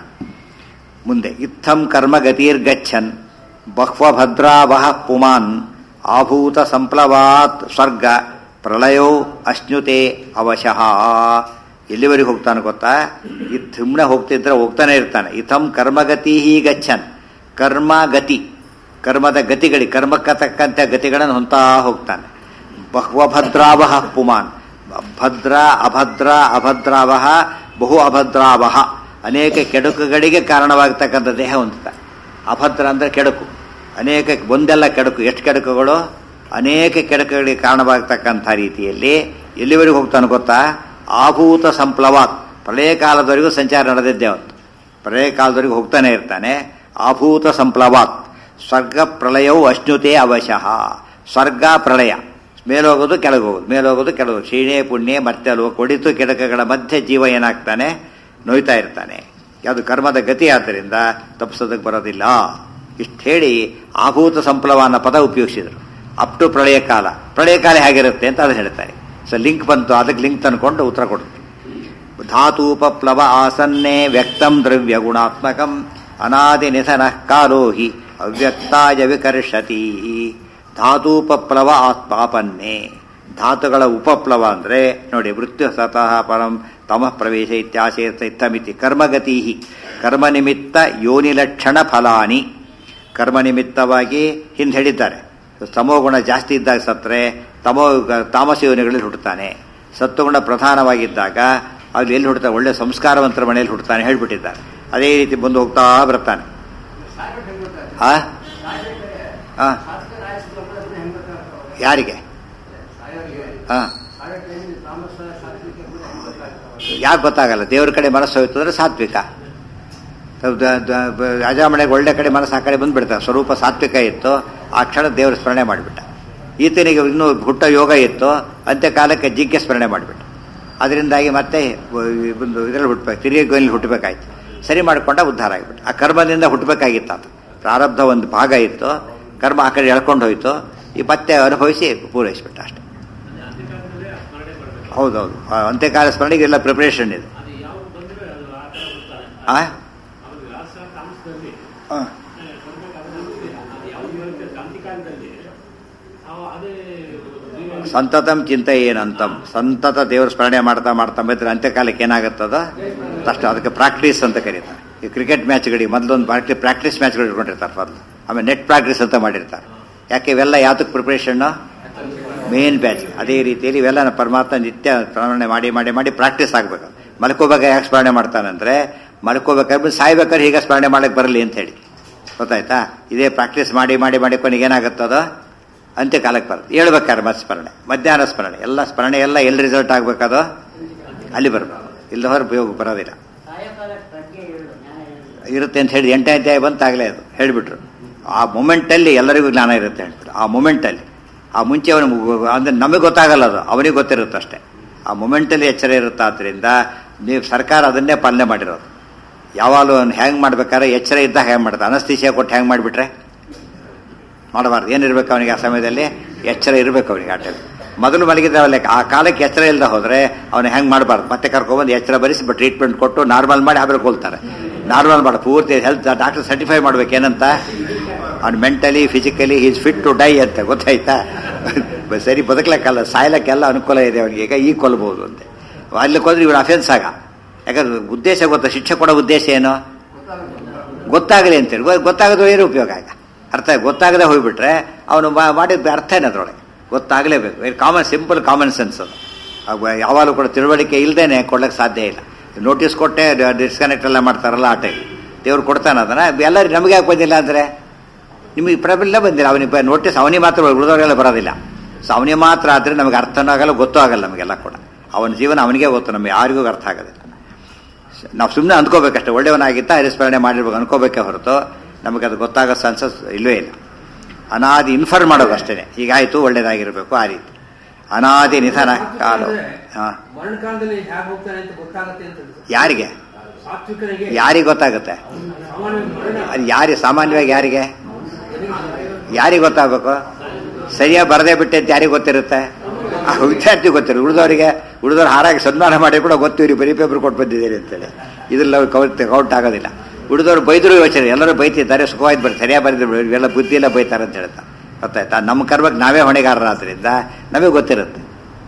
ಮುಂದೆ ಇತ್ತಂ ಕರ್ಮ ಗತಿರ್ಗಚ್ಚನ್ ಬಹ್ವ ಭದ್ರಾವಹ ಪುಮಾನ್ ಆಭೂತ ಸಂಪ್ಲವಾತ್ ಸ್ವರ್ಗ ಪ್ರಳಯೋ ಅಶ್ನುತೆ ಅವಶಃ ಎಲ್ಲಿವರೆಗೆ ಹೋಗ್ತಾನೆ ಗೊತ್ತಾ ಈ ಸುಮ್ಮನೆ ಹೋಗ್ತಿದ್ರೆ ಹೋಗ್ತಾನೆ ಇರ್ತಾನೆ ಇಥಂ ಕರ್ಮಗತಿ ಗಚ್ಚನ್ ಕರ್ಮ ಗತಿ ಕರ್ಮದ ಗತಿಗಳಿ ಕರ್ಮಕ್ಕೆ ತಕ್ಕಂತೆ ಗತಿಗಳನ್ನು ಹೊಂತಾ ಹೋಗ್ತಾನೆ ಬಹ್ವಭದ್ರಾವಹ ಪುಮಾನ್ ಭದ್ರ ಅಭದ್ರ ಅಭದ್ರಾವಹ ಬಹು ಅಭದ್ರಾವಹ ಅನೇಕ ಕೆಡುಕುಗಳಿಗೆ ಕಾರಣವಾಗತಕ್ಕಂಥ ದೇಹ ಹೊಂದುತ್ತಾನೆ ಅಭದ್ರ ಅಂದರೆ ಕೆಡುಕು ಅನೇಕ ಒಂದೆಲ್ಲ ಕೆಡುಕು ಎಷ್ಟು ಕೆಡುಕುಗಳು ಅನೇಕ ಕೆಡುಕುಗಳಿಗೆ ಕಾರಣವಾಗತಕ್ಕಂಥ ರೀತಿಯಲ್ಲಿ ಎಲ್ಲಿವರೆಗೂ ಹೋಗ್ತಾನೆ ಗೊತ್ತಾ ಆಭೂತ ಸಂಪ್ಲವಾತ್ ಪ್ರಳಯ ಕಾಲದವರೆಗೂ ಸಂಚಾರ ನಡೆದಿದ್ದೆ ಅವತ್ತು ಪ್ರಳಯ ಕಾಲದವರೆಗೂ ಹೋಗ್ತಾನೆ ಇರ್ತಾನೆ ಆಭೂತ ಸಂಪ್ಲವಾತ್ ಸ್ವರ್ಗ ಪ್ರಳಯವು ಅಶ್ನುತೆ ಅವಶಃ ಸ್ವರ್ಗ ಪ್ರಳಯ ಮೇಲೋಗೋದು ಕೆಳಗೋಗೋದು ಮೇಲೋಗೋದು ಕೆಳಗೋದು ಕ್ಷೀಣೆ ಪುಣ್ಯ ಮತ್ತೆ ಅಲ್ವ ಕೊಡಿತು ಕೆಡಕಗಳ ಮಧ್ಯೆ ಜೀವ ಏನಾಗ್ತಾನೆ ನೋಯ್ತಾ ಇರ್ತಾನೆ ಅದು ಕರ್ಮದ ಗತಿ ಆದ್ದರಿಂದ ತಪ್ಪಿಸೋದಕ್ಕೆ ಬರೋದಿಲ್ಲ ಇಷ್ಟು ಹೇಳಿ ಆಭೂತ ಸಂಪ್ಲವ ಅನ್ನೋ ಪದ ಉಪಯೋಗಿಸಿದರು ಅಪ್ ಟು ಪ್ರಳಯ ಕಾಲ ಪ್ರಳಯ ಕಾಲ ಹೇಗಿರುತ್ತೆ ಅಂತ ಅದನ್ನು ಹೇಳ್ತಾರೆ ಸೊ ಲಿಂಕ್ ಬಂತು ಅದಕ್ಕೆ ಲಿಂಕ್ ತಂದ್ಕೊಂಡು ಉತ್ತರ ಕೊಡ್ತು ಧಾತೂಪಪ್ಲವ ಆಸನ್ನೇ ವ್ಯಕ್ತಂ ದ್ರವ್ಯ ಗುಣಾತ್ಮಕಂ ಅನಾದಿ ನಿಧನ ಕಾಲೋ ಹಿ ಅವ್ಯಕ್ತಾಯ ವಿಕರ್ಷತಿ ಧಾತೂಪಪ್ಲವ ಆತ್ಮಾಪನ್ನೇ ಧಾತುಗಳ ಉಪಪ್ಲವ ಅಂದ್ರೆ ನೋಡಿ ಮೃತ್ಯು ಸತಃ ಪರಂ ತಮಃ ಪ್ರವೇಶ ಇತ್ಯಾಶೇರ್ಥ ಇತ್ತಮಿತಿ ಕರ್ಮಗತಿ ಕರ್ಮ ನಿಮಿತ್ತ ಯೋನಿಲಕ್ಷಣ ಫಲಾನಿ ಕರ್ಮ ನಿಮಿತ್ತವಾಗಿ ಹಿಂದೆ ಹೇಳಿದ್ದಾರೆ ತಮೋಗುಣ ಜಾಸ್ತಿ ಇದ್ದಾಗ ಸತ್ರೆ ತಮೋ ತಾಮಸ ಯೋನಿಗಳಲ್ಲಿ ಹುಟ್ಟುತ್ತಾನೆ ಸತ್ವಗುಣ ಪ್ರಧಾನವಾಗಿದ್ದಾಗ ಅಲ್ಲಿ ಎಲ್ಲಿ ಹುಡ್ತಾನೆ ಒಳ್ಳೆ ಸಂಸ್ಕಾರವಂತರ ಮನೆಯಲ್ಲಿ ಹುಡ್ತಾನೆ ಹೇಳ್ಬಿಟ್ಟಿದ್ದಾರೆ ಅದೇ ರೀತಿ ಬಂದು ಹೋಗ್ತಾ ಬರ್ತಾನೆ ಆ ಆ ಯಾರಿಗೆ ಹಾ ಯಾಕೆ ಗೊತ್ತಾಗಲ್ಲ ದೇವ್ರ ಕಡೆ ಮನಸ್ಸು ಹೋಯ್ತು ಅಂದ್ರೆ ಸಾತ್ವಿಕ ದ- ದ- ಬ- ಅಜಾಮಣೆಗೆ ಒಳ್ಳೆ ಕಡೆ ಮನಸ್ಸು ಆ ಕಡೆ ಬಂದ್ಬಿಡ್ತಾರೆ ಸ್ವರೂಪ ಸಾತ್ವಿಕ ಇತ್ತು ಆ ಕ್ಷಣ ದೇವ್ರ ಸ್ಮರಣೆ ಮಾಡಿಬಿಟ್ಟ ಈತನಿಗೆ ಇನ್ನೂ ಹುಟ್ಟ ಯೋಗ ಇತ್ತು ಅಂತ್ಯಕಾಲಕ್ಕೆ ಜಿಗ್ಗೆ ಸ್ಮರಣೆ ಮಾಡಿಬಿಟ್ಟ ಅದರಿಂದಾಗಿ ಮತ್ತೆ ಒಂದು ಇದರಲ್ಲಿ ಹುಟ್ಟಬೇಕು ತಿರುಗಿ ಗೋಯಲ್ಲಿ ಹುಟ್ಟಬೇಕಾಯ್ತು ಸರಿ ಮಾಡಿಕೊಂಡ ಉದ್ಧಾರ ಆಗಿಬಿಟ್ಟು ಆ ಕರ್ಮದಿಂದ ಹುಟ್ಟಬೇಕಾಗಿತ್ತು ಆತ ಪ್ರಾರಬ್ಧ ಒಂದು ಭಾಗ ಇತ್ತು ಕರ್ಮ ಆ ಕಡೆ ಎಳ್ಕೊಂಡು ಹೋಯ್ತು ಈ ಮತ್ತೆ ಅನುಭವಿಸಿ ಪೂರೈಸಿಬಿಟ್ಟ ಅಷ್ಟೆ ಹೌದೌದು ಆ ಅಂತ್ಯಕಾಲ ಸ್ಮರಣೆಗೆ ಎಲ್ಲ ಪ್ರಿಪರೇಷನ್ ಇದೆ ಆ ಆ. ಸಂತತಂ ಚಿಂತೆ ಏನಂತಂ ಸಂತತ ದೇವ್ರ ಸ್ಮರಣೆ ಮಾಡ್ತಾ ಮಾಡ್ತಾ ಬಂದ್ರೆ ಅಂತ್ಯಕಾಲಕ್ಕೆ ಏನಾಗುತ್ತದ ತಕ್ಷಣ ಅದಕ್ಕೆ ಪ್ರಾಕ್ಟೀಸ್ ಅಂತ ಕರೀತಾರೆ ಈ ಕ್ರಿಕೆಟ್ ಮ್ಯಾಚ್ಗಳಿಗೆ ಮೊದಲೊಂದು ಪ್ರಾಕ್ಟೀಸ್ ಪ್ರಾಕ್ಟೀಸ್ ಮ್ಯಾಚ್ಗಳು ಇಟ್ಕೊಂಡಿರ್ತಾರೆ ಮೊದಲು ಆಮೇಲೆ ನೆಟ್ ಪ್ರಾಕ್ಟೀಸ್ ಅಂತ ಮಾಡಿರ್ತಾರೆ ಯಾಕೆ ಇವೆಲ್ಲ ಯಾತಕ್ಕೆ ಪ್ರಿಪ್ರೇಷನ್ನು ಮೇನ್ ಬ್ಯಾಚ್ ಅದೇ ರೀತಿಯಲ್ಲಿ ಇವೆಲ್ಲ ಪರಮಾತ್ಮ ನಿತ್ಯ ಸ್ಮರಣೆ ಮಾಡಿ ಮಾಡಿ ಮಾಡಿ ಪ್ರಾಕ್ಟೀಸ್ ಆಗಬೇಕು ಮಲ್ಕೋಬೇಕಾದ್ರೆ ಯಾಕೆ ಸ್ಮರಣೆ ಮಾಡ್ತಾನಂದ್ರೆ ಮಲ್ಕೋಬೇಕಾದ್ರೆ ಸಾಯ್ಬೇಕಾದ್ರೆ ಹೀಗೆ ಸ್ಮರಣೆ ಮಾಡಕ್ಕೆ ಬರಲಿ ಅಂತ ಹೇಳಿ ಗೊತ್ತಾಯ್ತಾ ಇದೇ ಪ್ರಾಕ್ಟೀಸ್ ಮಾಡಿ ಮಾಡಿ ಮಾಡಿ ಕೊನೆಗೆ ಏನಾಗುತ್ತದೋ ಅಂತ್ಯಕಾಲಕ್ಕೆ ಬರುತ್ತೆ ಹೇಳ್ಬೇಕಾದ್ರೆ ಮತ್ತೆ ಸ್ಮರಣೆ ಮಧ್ಯಾಹ್ನ ಸ್ಮರಣೆ ಎಲ್ಲ ಸ್ಮರಣೆ ಎಲ್ಲ ಎಲ್ಲಿ ರಿಸಲ್ಟ್ ಆಗಬೇಕದು ಅಲ್ಲಿ ಬರಬೇಕು ಇಲ್ಲ ಹೊರ ಉಪಯೋಗ ಬರೋದಿಲ್ಲ ಇರುತ್ತೆ ಅಂತ ಹೇಳಿ ಎಂಟನೇ ಅಧ್ಯಾಯ ಬಂತಾಗಲೇ ಅದು ಹೇಳಿಬಿಟ್ರು ಆ ಮೊಮೆಂಟಲ್ಲಿ ಎಲ್ಲರಿಗೂ ಜ್ಞಾನ ಇರುತ್ತೆ ಹೇಳ್ಬಿಟ್ಟು ಆ ಮೊಮೆಂಟಲ್ಲಿ ಆ ಮುಂಚೆ ಅವನು ಅಂದ್ರೆ ನಮಗೆ ಗೊತ್ತಾಗಲ್ಲ ಅದು ಅವನಿಗೆ ಗೊತ್ತಿರುತ್ತೆ ಅಷ್ಟೇ ಆ ಮೊಮೆಂಟಲ್ಲಿ ಎಚ್ಚರ ಇರುತ್ತೆ ಆದ್ದರಿಂದ ನೀವು ಸರ್ಕಾರ ಅದನ್ನೇ ಪಾಲನೆ ಮಾಡಿರೋದು ಯಾವಾಗಲೂ ಅವ್ನು ಹ್ಯಾಂಗ್ ಮಾಡ್ಬೇಕಾದ್ರೆ ಎಚ್ಚರ ಇದ್ದಾಗ ಹ್ಯಾಂಗ್ ಮಾಡ್ತಾರೆ ಅನಸ್ತೀಸಿಯಾ ಕೊಟ್ಟು ಹ್ಯಾಂಗ್ ಮಾಡಿಬಿಟ್ರೆ ಮಾಡಬಾರ್ದು ಏನಿರ್ಬೇಕು ಅವನಿಗೆ ಆ ಸಮಯದಲ್ಲಿ ಎಚ್ಚರ ಇರಬೇಕು ಅವನಿಗೆ ಆ ಟೈಮ್ ಮೊದಲು ಮಲಗಿದ್ದಾವಲ್ಲ ಆ ಕಾಲಕ್ಕೆ ಎಚ್ಚರ ಇಲ್ಲದೆ ಹೋದ್ರೆ ಅವನು ಹೆಂಗೆ ಮಾಡಬಾರ್ದು ಮತ್ತೆ ಕರ್ಕೊಂಡ್ಬಂದು ಎಚ್ಚರ ಬರಿಸಿ ಟ್ರೀಟ್ಮೆಂಟ್ ಕೊಟ್ಟು ನಾರ್ಮಲ್ ಮಾಡಿ ಆಮೇಲೆ ಕೊಲ್ತಾರೆ ನಾರ್ಮಲ್ ಮಾಡಿ ಪೂರ್ತಿ ಹೆಲ್ತ್ ಡಾಕ್ಟರ್ ಸರ್ಟಿಫೈ ಮಾಡ್ಬೇಕು ಏನಂತ ಅವ್ನು mentally physically is fit to die ಅಂತ ಗೊತ್ತಾಯ್ತಾ ಸರಿ ಬದುಕಲಕ್ಕಲ್ಲ ಸಾಯ್ಲಕ್ಕೆಲ್ಲ ಅನುಕೂಲ ಇದೆ ಅವನಿಗೆ ಈಗ ಈ ಕೊಲ್ಬಹುದು ಅಂತ ಅಲ್ಲಿ ಹೋದ್ರೆ ಇವ್ರು ಅಫೆನ್ಸ್ ಆಗ ಯಾಕಂದ್ರೆ ಉದ್ದೇಶ ಗೊತ್ತಾ ಶಿಕ್ಷೆ ಕೊಡೋ ಉದ್ದೇಶ ಏನು ಗೊತ್ತಾಗಲಿ ಅಂತೇಳಿ ಗೊ- ಗೊತ್ತಾಗದು ಏನು ಉಪಯೋಗ ಆಗ ಅರ್ಥ ಗೊತ್ತಾಗದೆ ಹೋಗ್ಬಿಟ್ರೆ ಅವನು ಮಾಡಿದ ಅರ್ಥ ಏನು ಅದ್ರೊಳಗೆ ಗೊತ್ತಾಗಲೇಬೇಕು ಇದು ಕಾಮನ್ ಸಿಂಪಲ್ ಕಾಮನ್ ಸೆನ್ಸ್ ಅದು ಅವ್ ಯಾವಾಗಲೂ ಕೂಡ ತಿಳುವಳಿಕೆ ಇಲ್ಲದೇನೆ ಕೊಡ್ಲಿಕ್ಕೆ ಸಾಧ್ಯ ಇಲ್ಲ ನೋಟಿಸ್ ಕೊಟ್ಟೆ ಡಿಸ್ಕನೆಕ್ಟ್ ಎಲ್ಲ ಮಾಡ್ತಾರಲ್ಲ ಆ ಟೈಮ್ ದೇವ್ರು ಕೊಡ್ತಾನೆ ಅದನ್ನ ಎಲ್ಲರೂ ನಮಗೆ ಯಾಕೆ ಬಂದಿಲ್ಲ ಅಂದರೆ ನಿಮಗೆ ಪ್ರಾಬ್ಲಮ್ ಬಂದಿಲ್ಲ ಅವನಿಗೆ ನೋಟಿಸ್ ಅವನಿಗೆ ಮಾತ್ರ ಉಳಿದವರೆಲ್ಲ ಬರೋದಿಲ್ಲ ಸೊ ಅವನಿಗೆ ಮಾತ್ರ ಆದರೆ ನಮಗೆ ಅರ್ಥನೂ ಆಗಲ್ಲ ಗೊತ್ತೂ ಆಗಲ್ಲ ನಮಗೆಲ್ಲ ಕೂಡ ಅವನ ಜೀವನ ಅವನಿಗೆ ಗೊತ್ತು ನಮಗೆ ಯಾರಿಗೂ ಅರ್ಥ ಆಗೋದಿಲ್ಲ ನಾವು ಸುಮ್ಮನೆ ಅಂದ್ಕೋಬೇಕಷ್ಟೇ ಒಳ್ಳೆಯವನಾಗಿತ್ತ ಹರಿಸ್ಮರಣೆ ಮಾಡಿರ್ಬೇಕು ಅನ್ಕೋಬೇಕೇ ಹೊರತು ನಮಗೆ ಅದು ಗೊತ್ತಾಗೋ ಸನ್ಸಸ್ ಇಲ್ಲವೇ ಇಲ್ಲ ಅನಾದಿ ಇನ್ಫರ್ ಮಾಡೋದು ಅಷ್ಟೇ ಹೀಗಾಯ್ತು ಒಳ್ಳೇದಾಗಿರ್ಬೇಕು ಆ ರೀತಿ ಅನಾದಿ ನಿಧನ ಕಾಲ ಹಾ ಮರಣಕಾಲದಲ್ಲಿ ಹೇಗೆ ಹೋಗ್ತಾನೆ ಅಂತ ಗೊತ್ತಾಗತ್ತೆ ಅಂತ ಅನ್ಸುತ್ತೆ. ಯಾರಿಗೆ ಸಾತ್ವಿಕನಿಗೆ ಯಾರಿಗೆ ಗೊತ್ತಾಗುತ್ತೆ ಸಾಮಾನ್ಯ ಮರಣ ಅದು ಯಾರಿಗೆ ಸಾಮಾನ್ಯವಾಗಿ ಯಾರಿಗೆ ಯಾರಿಗೆ ಗೊತ್ತಾಗಬೇಕು ಸರಿಯಾಗಿ ಬರದೇ ಬಿಟ್ಟೆ ಅಂತ ಯಾರಿಗೆ ಗೊತ್ತಿರುತ್ತೆ ಆ ವಿದ್ಯಾರ್ಥಿ ಗೊತ್ತಿರುತ್ತೆ ಉಳಿದವರಿಗೆ ಉಳಿದವ್ರು ಹಾರಾಗಿ ಸನ್ಮಾನ ಮಾಡಿ ಕೂಡ ಗೊತ್ತು ಇವ್ರಿಗೆ ಬರೀ ಪೇಪರ್ ಕೊಟ್ಟು ಬಂದಿದ್ದೀರಿ ಅಂತೇಳಿ ಇದ್ರಲ್ಲಿ ಕೌಂಟ್ ಕೌಂಟ್ ಆಗೋದಿಲ್ಲ ಉಳಿದವ್ರು ಬೈದ್ರು ಯೋಚನೆ ಎಲ್ಲರೂ ಬೈತಿದ್ದಾರೆ ಸುಖವಾಯ್ತು ಬರ್ತಾರೆ ಸರಿಯಾಗಿ ಬರೆದ್ರು ಇವೆಲ್ಲ ಬುದ್ಧಿ ಎಲ್ಲ ಬೈತಾರೆ ಅಂತ ಹೇಳ್ತಾರೆ ಗೊತ್ತಾಯ್ತಾ ನಮ್ಮ ಕರ್ಮಕ್ಕೆ ನಾವೇ ಹೊಣೆಗಾರರಾದ್ರಿಂದ ನಮಗೆ ಗೊತ್ತಿರುತ್ತೆ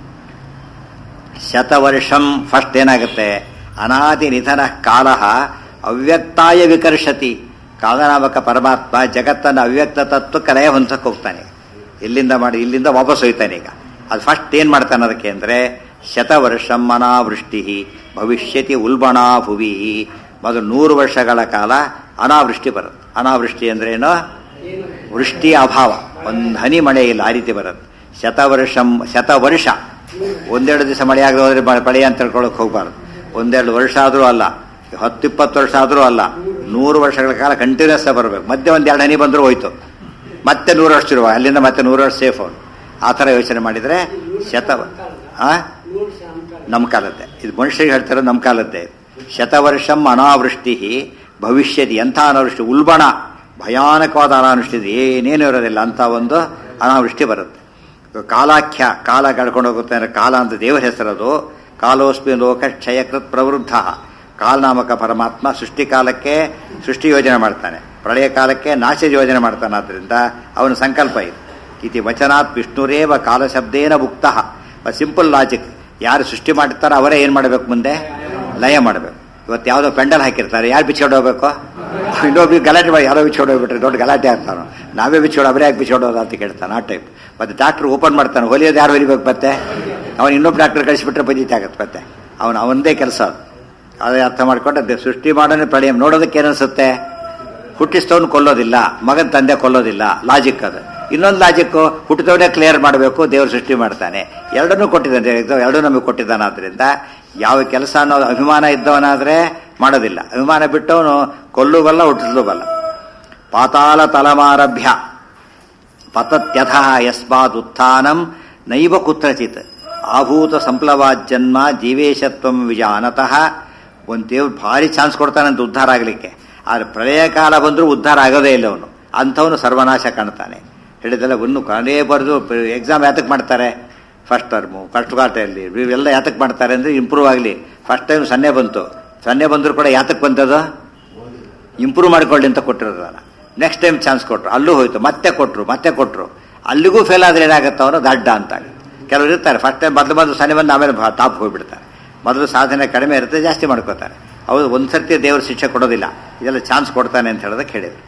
ಶತವರ್ಷಂ ಫಸ್ಟ್ ಏನಾಗುತ್ತೆ ಅನಾದಿ ನಿಧನ ಕಾಲ ಅವ್ಯಕ್ತಾಯ ವಿಕರ್ಷತಿ ಕಾಲನಾಮಕ ಪರಮಾತ್ಮ ಜಗತ್ತನ್ನು ಅವ್ಯಕ್ತ ತತ್ವಕ್ಕೆ ಲಯ ಹೊಂದಕ್ಕೆ ಹೋಗ್ತಾನೆ ಇಲ್ಲಿಂದ ಮಾಡಿ ಇಲ್ಲಿಂದ ವಾಪಸ್ ಹೋಯ್ತಾನೆ ಈಗ ಅದು ಫಸ್ಟ್ ಏನ್ ಮಾಡ್ತಾನೆ ಅದಕ್ಕೆ ಅಂದ್ರೆ ಶತವರ್ಷಂ ಅನಾವೃಷ್ಟಿ ಭವಿಷ್ಯತಿ ಉಲ್ಬಣಾ ಭುವಿ ಮೊದಲು ನೂರು ವರ್ಷಗಳ ಕಾಲ ಅನಾವೃಷ್ಟಿ ಬರುತ್ತೆ ಅನಾವೃಷ್ಟಿ ಅಂದ್ರೆ ಏನು ವೃಷ್ಟಿ ಅಭಾವ ಒಂದು ಹನಿ ಮಳೆ ಇಲ್ಲ ಆ ರೀತಿ ಬರುತ್ತೆ ಶತವರ್ಷಂ ಶತವರ್ಷ ಒಂದೆರಡು ದಿವಸ ಮಳೆ ಆಗದೆ ಹೋದ್ರೆ ಮ- ಮಳೆ ಅಂತ ತಿಳ್ಕೊಳಕ್ ಹೋಗ್ಬಾರ್ದು ಒಂದೆರಡು ವರ್ಷ ಆದ್ರೂ ಅಲ್ಲ ಹತ್ತು ಇಪ್ಪತ್ತು ವರ್ಷ ಆದ್ರೂ ಅಲ್ಲ ನೂರು ವರ್ಷಗಳ ಕಾಲ ಕಂಟಿನ್ಯೂಸ್ ಬರಬೇಕು ಮಧ್ಯೆ ಒಂದ್ ಎರಡು ಹನಿ ಬಂದರೂ ಹೋಯ್ತು ಮತ್ತೆ ನೂರು ವರ್ಷ ಇರುವ ಅಲ್ಲಿಂದ ಮತ್ತೆ ನೂರು ವರ್ಷ ಸೇಫ್ ಅವ್ರು ಆ ಥರ ಯೋಚನೆ ಮಾಡಿದ್ರೆ ಶತ ಆ ನಮ್ಮ ಕಾಲದ್ದೇ ಇದು ಮನುಷ್ಯರಿಗೆ ಹೇಳ್ತಾರೆ ನಮ್ಮ ಕಾಲದ್ದೇ ಶತವರ್ಷಂ ಅನಾವೃಷ್ಟಿ ಭವಿಷ್ಯದ ಎಂಥ ಅನಾವೃಷ್ಟಿ ಉಲ್ಬಣ ಭಯಾನಕವಾದ ಅನಾವೃಷ್ಟಿ ಇದೆ ಏನೇನು ಇರೋದಿಲ್ಲ ಅಂತ ಒಂದು ಅನಾವೃಷ್ಟಿ ಬರುತ್ತೆ ಕಾಲಾಖ್ಯ ಕಾಲ ಕಳ್ಕೊಂಡು ಹೋಗುತ್ತೆ ಅಂದ್ರೆ ಕಾಲ ಅಂತ ದೇವರ ಹೆಸರದು ಕಾಲೋಸ್ಮಿ ಲೋಕ ಕ್ಷಯಕೃತ್ ಪ್ರವೃದ್ಧ ಕಾಲನಾಮಕ ಪರಮಾತ್ಮ ಸೃಷ್ಟಿ ಕಾಲಕ್ಕೆ ಸೃಷ್ಟಿ ಯೋಜನೆ ಮಾಡ್ತಾನೆ ಪ್ರಳಯ ಕಾಲಕ್ಕೆ ನಾಶ ಯೋಜನೆ ಮಾಡ್ತಾನೆ ಆದ್ರಿಂದ ಅವನ ಸಂಕಲ್ಪ ಇದು ಇತಿ ವಚನಾತ್ ವಿಷ್ಣುರೇವ ಕಾಲಶಬ್ದೇನ ಮುಕ್ತ ಸಿಂಪಲ್ ಲಾಜಿಕ್ ಯಾರು ಸೃಷ್ಟಿ ಮಾಡ್ತಾರೋ ಅವರೇ ಏನ್ ಮಾಡಬೇಕು ಮುಂದೆ ಲಯ ಮಾಡಬೇಕು ಇವತ್ತು ಯಾವುದೋ ಪೆಂಡಲ್ ಹಾಕಿರ್ತಾರೆ ಯಾರು ಬಿಚ್ಕೊಂಡು ಹೋಗ್ಬೇಕು ಇನ್ನೊಬ್ರಿಗೆ ಗಲಾಟೆ ಮಾಡಿ ಯಾರೋ ಬಿಚ್ಕೊಂಡು ಹೋಗ್ಬಿಟ್ರೆ ದೊಡ್ಡ ಗಲಾಟೆ ಆಗ್ತಾನೋ ನಾವೇ ಬಿಚ್ಕೊಂಡು ಅವರೇ ಯಾಕೆ ಬಿಚ್ಕೊಂಡೋದು ಅಂತ ಕೇಳ್ತಾನೆ ಆ ಟೈಪ್ ಮತ್ತೆ ಡಾಕ್ಟರ್ ಓಪನ್ ಮಾಡ್ತಾನೆ ಹೊಲಿಯೋದು ಯಾರು ಹೊಲಿಬೇಕು ಮತ್ತೆ ಅವನು ಇನ್ನೊಬ್ಬ ಡಾಕ್ಟರ್ ಕಳಿಸ್ಬಿಟ್ರೆ ಪಂಜಿತ ಆಗತ್ತೆ ಮತ್ತೆ ಅವನು ಅವನದೇ ಕೆಲಸ ಅದು ಅದೇ ಅರ್ಥ ಮಾಡ್ಕೊಂಡು ಅದೇ ಸೃಷ್ಟಿ ಮಾಡೋನೇ ಪ್ರಳಯ ನೋಡೋದಕ್ಕೆ ಏನನ್ಸುತ್ತೆ ಹುಟ್ಟಿಸ್ತವನು ಕೊಲ್ಲೋದಿಲ್ಲ ಮಗನ ತಂದೆ ಕೊಲ್ಲೋದಿಲ್ಲ ಲಾಜಿಕ್ ಅದು ಇನ್ನೊಂದು ಲಾಜಿಕ್ಕು ಹುಟ್ಟಿದವನೇ ಕ್ಲಿಯರ್ ಮಾಡಬೇಕು ದೇವರು ಸೃಷ್ಟಿ ಮಾಡ್ತಾನೆ ಎರಡನ್ನೂ ಕೊಟ್ಟಿದ್ದಾನೆ ಎರಡೂ ನಮಗೆ ಕೊಟ್ಟಿದ್ದಾನೆ ಆದ್ರಿಂದ ಯಾವ ಕೆಲಸ ಅನ್ನೋದು ಅಭಿಮಾನ ಇದ್ದವನಾದ್ರೆ ಮಾಡೋದಿಲ್ಲ ಅಭಿಮಾನ ಬಿಟ್ಟವನು ಕೊಲ್ಲುವಲ್ಲ ಹುಟ್ಟಿಸ್ಲೂಬಲ್ಲ ಪಾತಾಳ ತಲಮಾರಭ್ಯ ಪತತ್ಯಥ ಯಸ್ಮಾದ್ ಉತ್ಥಾನಂ ನೈವ ಕುತ್ರಚಿತ್ ಆಭೂತ ಸಂಪ್ಲವಾಜ್ಜನ್ಮ ಜೀವೇಶತ್ವಂ ವಿಜಾನತಃ ಒಂದು ದೇವ್ರು ಭಾರಿ ಚಾನ್ಸ್ ಕೊಡ್ತಾನಂತ ಉದ್ಧಾರ ಆಗಲಿಕ್ಕೆ ಆದರೆ ಪ್ರಳಯ ಕಾಲ ಬಂದರೂ ಉದ್ಧಾರ ಆಗೋದೇ ಇಲ್ಲ ಅವನು ಅಂಥವನು ಸರ್ವನಾಶ ಕಾಣ್ತಾನೆ ಹೇಳಿದಲ್ಲ ಒಂದು ಕೊನೆ ಬರೆದು ಎಕ್ಸಾಮ್ ಯಾತಕ್ಕೆ ಮಾಡ್ತಾರೆ ಫಸ್ಟ್ ಟರ್ಮು ಫಸ್ಟ್ ಕ್ವಾರ್ಟರ್ಲಿ ಇವೆಲ್ಲ ಯಾತಕ್ಕೆ ಮಾಡ್ತಾರೆ ಅಂದರೆ ಇಂಪ್ರೂವ್ ಆಗಲಿ ಫಸ್ಟ್ ಟೈಮ್ ಸೊನ್ನೆ ಬಂತು ಸೊನ್ನೆ ಬಂದರೂ ಕೂಡ ಯಾತಕ್ಕೆ ಬಂತದು ಇಂಪ್ರೂವ್ ಮಾಡ್ಕೊಳ್ಳಿ ಅಂತ ಕೊಟ್ಟಿರೋದಲ್ಲ ನೆಕ್ಸ್ಟ್ ಟೈಮ್ ಚಾನ್ಸ್ ಕೊಟ್ಟರು ಅಲ್ಲೂ ಹೋಯ್ತು ಮತ್ತೆ ಕೊಟ್ಟರು ಮತ್ತೆ ಕೊಟ್ಟರು ಅಲ್ಲಿಗೂ ಫೇಲ್ ಆದರೆ ಏನಾಗುತ್ತೆ ಅವನು ದಡ್ಡ ಅಂತ ಕೆಲವರು ಇರ್ತಾರೆ ಫಸ್ಟ್ ಟೈಮ್ ಮೊದಲು ಮೊದಲು ಸನ್ನೆ ಬಂದು ಆಮೇಲೆ ಟಾಪ್ ಹೋಗ್ಬಿಡ್ತಾರೆ ಮೊದಲು ಸಾಧನೆ ಕಡಿಮೆ ಇರುತ್ತೆ ಜಾಸ್ತಿ ಮಾಡ್ಕೋತಾರೆ ಹೌದು ಒಂದು ಸರ್ತಿ ದೇವರು ಶಿಕ್ಷೆ ಕೊಡೋದಿಲ್ಲ ಇದೆಲ್ಲ ಚಾನ್ಸ್ ಕೊಡ್ತಾನೆ ಅಂತ ಹೇಳೋದಕ್ಕೆ ಹೇಳಿದ್ರು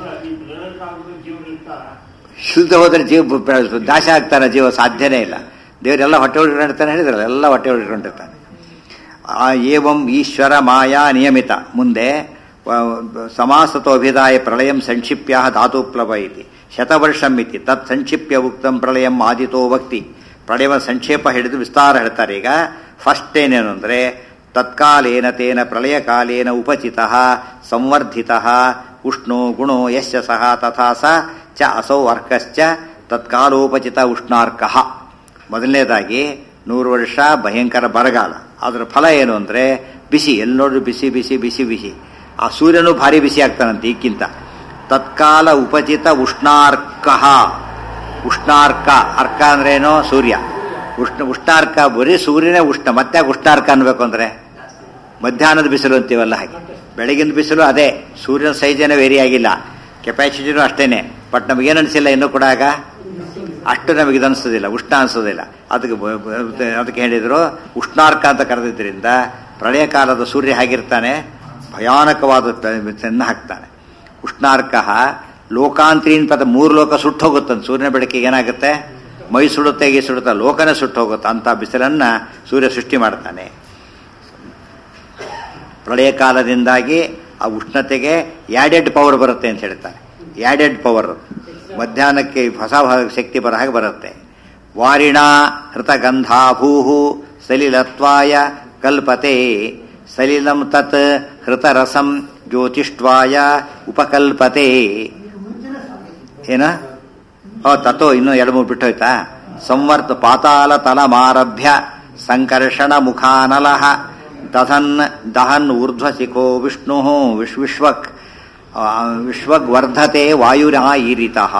ಇಲ್ದೆ ಹೋದ್ರೆ ಜೀವ ಬ- ನಾಶ ಆಗ್ತಾನೆ ಜೀವ ಸಾಧ್ಯನೇ ಇಲ್ಲ ದೇವರೆಲ್ಲ ಹೊಟ್ಟೆ ಹೊಡ್ಕೊಂಡಿರ್ತಾನೆ ಹೇಳಿದ್ರಲ್ಲ ಎಲ್ಲ ಹೊಟ್ಟೆ ಹೊಡ್ಕೊಂಡಿರ್ತಾನೆ ಆ ಏವಂ ಈಶ್ವರ ಮಾಯಾ ನಿಯಮಿತ ಮುಂದೆ ವ- ಸಮಾಸತೋಭಿದಾಯ ಪ್ರಳಯಂ ಸಂಕ್ಷಿಪ್ಯ ಧಾತುಪ್ಲವ ಇತಿ ಶತವರ್ಷಂ ಇತಿ ತತ್ ಸಂಕ್ಷಿಪ್ಯ ಉಕ್ತಂ ಪ್ರಳಯಂ ಆದಿತೋ ಭಕ್ತಿ ಪ್ರಳಯವ ಸಂಕ್ಷೇಪ ಹಿಡಿದು ವಿಸ್ತಾರ ಹೇಳ್ತಾರೆ ಈಗ ಫಸ್ಟ್ ಏನೇನು ಅಂದರೆ ತತ್ಕಾಲೇನ ತೇನ ಪ್ರಳಯ ಕಾಲೇನ ಉಪಚಿತ ಸಂವರ್ಧಿತ ಉಷ್ಣೋ ಗುಣೋ ಯಶ್ಚ ಸಹ ತಥಾ ಸ ಚ ಅಸೌ ಅರ್ಕಶ್ಚ ತತ್ಕಾಲೋಪಚಿತ ಉಷ್ಣಾರ್ಕಃ ಮೊದಲನೇದಾಗಿ ನೂರು ವರ್ಷ ಭಯಂಕರ ಬರಗಾಲ ಅದರ ಫಲ ಏನು ಅಂದರೆ ಬಿಸಿ ಎಲ್ಲಿ ನೋಡ್ರು ಬಿಸಿ ಬಿಸಿ ಬಿಸಿ ಬಿಸಿ ಆ ಸೂರ್ಯನು ಭಾರಿ ಬಿಸಿ ಆಗ್ತಾನಂತೆ ಈಗಿಂತ ತತ್ಕಾಲ ಉಪಚಿತ ಉಷ್ಣಾರ್ಕ ಉಷ್ಣಾರ್ಕ ಅರ್ಕ ಅಂದ್ರೇನು ಸೂರ್ಯ ಉಷ್ಣ ಉಷ್ಣಾರ್ಕ ಬರೀ ಸೂರ್ಯನೇ ಉಷ್ಣ ಮತ್ತೆ ಯಾಕೆ ಉಷ್ಣಾರ್ಕ ಅನ್ಬೇಕು ಅಂದ್ರೆ ಮಧ್ಯಾಹ್ನದ ಬಿಸಿಲು ಅಂತೀವಲ್ಲ ಹಾಗೆ ಬೆಳಗಿನ ಬಿಸಿಲು ಅದೇ ಸೂರ್ಯನ ಸೈಜನೇ ವೇರಿ ಆಗಿಲ್ಲ ಕೆಪಾಸಿಟಿನೂ ಅಷ್ಟೇನೆ ಬಟ್ ನಮಗೇನು ಅನಿಸಿಲ್ಲ ಇನ್ನೂ ಕೂಡ ಆಗ ಅಷ್ಟು ನಮಗೆ ಇದು ಅನಿಸೋದಿಲ್ಲ ಉಷ್ಣ ಅನಿಸೋದಿಲ್ಲ ಅದಕ್ಕೆ ಬ- ಬ- ಅದಕ್ಕೆ ಹೇಳಿದ್ರು ಉಷ್ಣಾರ್ಕ ಅಂತ ಕರೆದಿದ್ದರಿಂದ ಪ್ರಳಯ ಕಾಲದ ಸೂರ್ಯ ಹೇಗಿರ್ತಾನೆ ಭಯಾನಕವಾದ ಚೆನ್ನ ಹಾಕ್ತಾನೆ ಉಷ್ಣಾರ್ಕ ಲೋಕಾಂತ್ರೀನ್ ಪದ ಮೂರು ಲೋಕ ಸುಟ್ಟು ಹೋಗುತ್ತಂತ ಸೂರ್ಯನ ಬೆಳಕಿಗೆ ಏನಾಗುತ್ತೆ ಮೈ ಸುಡುತ್ತೆ ಗೀ ಸುಡುತ್ತೆ ಲೋಕನೇ ಸುಟ್ಟು ಹೋಗುತ್ತೆ ಅಂತ ಬಿಸಿಲನ್ನ ಸೂರ್ಯ ಸೃಷ್ಟಿ ಮಾಡ್ತಾನೆ ಪ್ರಳಯ ಕಾಲದಿಂದಾಗಿ ಆ ಉಷ್ಣತೆಗೆ ಯಾಡೆಡ್ ಪವರ್ ಬರುತ್ತೆ ಅಂತ ಹೇಳ್ತಾರೆ ಯಾಡೆಡ್ ಪವರ್ ಮಧ್ಯಾಹ್ನಕ್ಕೆ ಹೊಸ ಶಕ್ತಿ ಬರ ಹಾಗೆ ಬರುತ್ತೆ ವಾರಿಣ ಹೃತಗಂಧಾಭೂಹು ಸಲಿಲತ್ವಾಯ ಕಲ್ಪತೆ ಸಲಿಲಂ ತತ್ ಹೃತರಸಂ ಜ್ಯೋತಿಷ್ಟ್ವಾಯ ಉಪಕಲ್ಪತೆ ಏನ ಓ ತಥೋ ಇನ್ನು ಎರಡು ಮೂರು ಬಿಟ್ಟು ಹೋಯ್ತಾ ಸಂವರ್ತ ಪಾತಾಳ ತಲಮಾರಭ್ಯ ಸಂಕರ್ಷಣ ಮುಖಾನಲಃ ದಹನ್ ದಹನ್ ಊರ್ಧ್ವಸಿಖೋ ವಿಷ್ಣು ವಿಶ್ವಿಶ್ವಕ್ ಆ, ವಿಶ್ವಗ್ ವರ್ಧತೆ ವಾಯುರಾ ಈರಿತಃ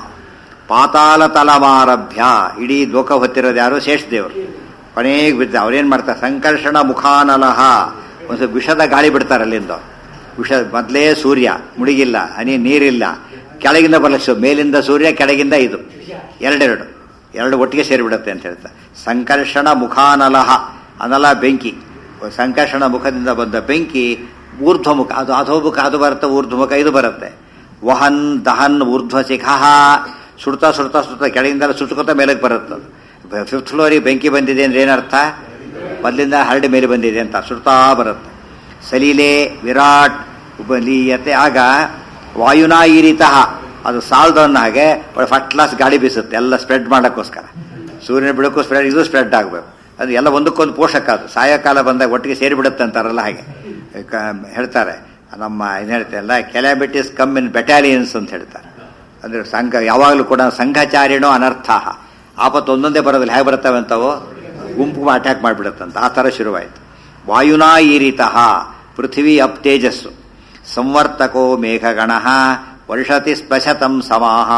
ಪಾತಾಳ ತಲಮಾರಭ್ಯ ಇಡೀ ಲೋಕ ಹೊತ್ತಿರೋದು ಯಾರು ಶೇಷದೇವರು ಕೊನೆಗೆ ಬಿದ್ದ ಅವ್ರೇನ್ ಮಾಡ್ತಾರೆ ಸಂಕರ್ಷಣ ಮುಖಾನಲಹ ಒಂದು ಸ್ವಲ್ಪ ವಿಷದ ಗಾಳಿ ಬಿಡ್ತಾರೆ ಅಲ್ಲಿಂದ ವಿಷ ಮೊದಲೇ ಸೂರ್ಯ ಮುಳುಗಿಲ್ಲ ಹನಿ ನೀರಿಲ್ಲ ಕೆಳಗಿಂದ ಬಲಸು ಮೇಲಿಂದ ಸೂರ್ಯ ಕೆಳಗಿಂದ ಇದು ಎರಡೆರಡು ಎರಡು ಒಟ್ಟಿಗೆ ಸೇರಿಬಿಡುತ್ತೆ ಅಂತ ಹೇಳ್ತಾರೆ ಸಂಕರ್ಷಣ ಮುಖಾನಲಹ ಅನಲ ಬೆಂಕಿ ಸಂಕರ್ಷಣ ಮುಖದಿಂದ ಬಂದ ಬೆಂಕಿ ಊರ್ಧ್ವಮುಖ ಅದು ಅಧೋಮುಖ ಅದು ಬರುತ್ತೆ ಊರ್ಧ್ವಮುಖ ಇದು ಬರುತ್ತೆ ವಹನ್ ದಹನ್ ಊರ್ಧ್ವಶಿಖ ಸುಡ್ತಾ ಸುಡ್ತಾ ಸುಡ್ತಾ ಕೆಳಗಿಂದ ಸುಟ್ಕೊತಾ ಮೇಲಕ್ಕೆ ಬರುತ್ತೆ ಫಿಫ್ತ್ ಫ್ಲೋರಿಗೆ ಬೆಂಕಿ ಬಂದಿದೆ ಅಂದ್ರೆ ಏನರ್ಥ ಮೊದಲಿಂದ ಹರಡಿ ಮೇಲೆ ಬಂದಿದೆ ಅಂತ ಸುಡ್ತಾ ಬರುತ್ತೆ ಸಲೀಲೆ ವಿರಾಟ್ ಉಪಲೀಯತೆ ಆಗ ವಾಯುನಾ ಈ ರೀತಃ ಅದು ಸಾಲದನ್ನ ಹಾಗೆ ಫಸ್ಟ್ ಕ್ಲಾಸ್ ಗಾಳಿ ಬೀಸುತ್ತೆ ಎಲ್ಲ ಸ್ಪ್ರೆಡ್ ಮಾಡೋಕ್ಕೋಸ್ಕರ ಸೂರ್ಯನ ಬಿಡಕ್ಕೂ ಸ್ಪ್ರೆಡ್ ಇದು ಸ್ಪ್ರೆಡ್ ಆಗಬೇಕು ಅದು ಎಲ್ಲ ಒಂದಕ್ಕೊಂದು ಪೋಷಕ ಅದು ಸಾಯಂಕಾಲ ಬಂದಾಗ ಒಟ್ಟಿಗೆ ಸೇರಿಬಿಡುತ್ತೆ ಅಂತಾರಲ್ಲ ಹಾಗೆ ಕ- ಹೇಳ್ತಾರೆ ನಮ್ಮ ಏನು ಹೇಳ್ತಾರಲ್ಲ ಕೆಲಾಬಿಟಿಸ್ ಕಮ್ ಇನ್ ಬೆಟಾಲಿಯನ್ಸ್ ಅಂತ ಹೇಳ್ತಾರೆ ಅಂದ್ರೆ ಸಂಘ ಯಾವಾಗಲೂ ಕೂಡ ಸಂಘಚಾರಿಣೋ ಅನರ್ಥ ಆಪತ್ತು ಒಂದೊಂದೇ ಬರೋದಿಲ್ಲ ಹೇಗೆ ಬರ್ತವೆ ಅಂತವು ಗುಂಪು ಅಟ್ಯಾಕ್ ಮಾಡಿಬಿಡುತ್ತಂತ ಆ ಥರ ಶುರುವಾಯಿತು ವಾಯುನಾ ಈ ರೀತಃ ಪೃಥ್ವಿ ಅಪ್ ತೇಜಸ್ಸು ಸಂವರ್ತಕೋ ಮೇಘಗಣ ವರ್ಷತಿ ಸ್ಪಶತಂ ಸಮಾಹ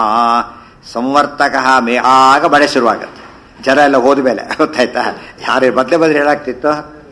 ಸಂವರ್ತಕ ಮೇ ಆಗ ಬಳೆ ಶುರುವಾಗತ್ತೆ ಜನ ಎಲ್ಲ ಹೋದ ಮೇಲೆ ಗೊತ್ತಾಯ್ತಾ ಯಾರೇ ಮೊದಲೇ ಬಂದ್ರೆ ಹೇಳಾಗ್ತಿತ್ತು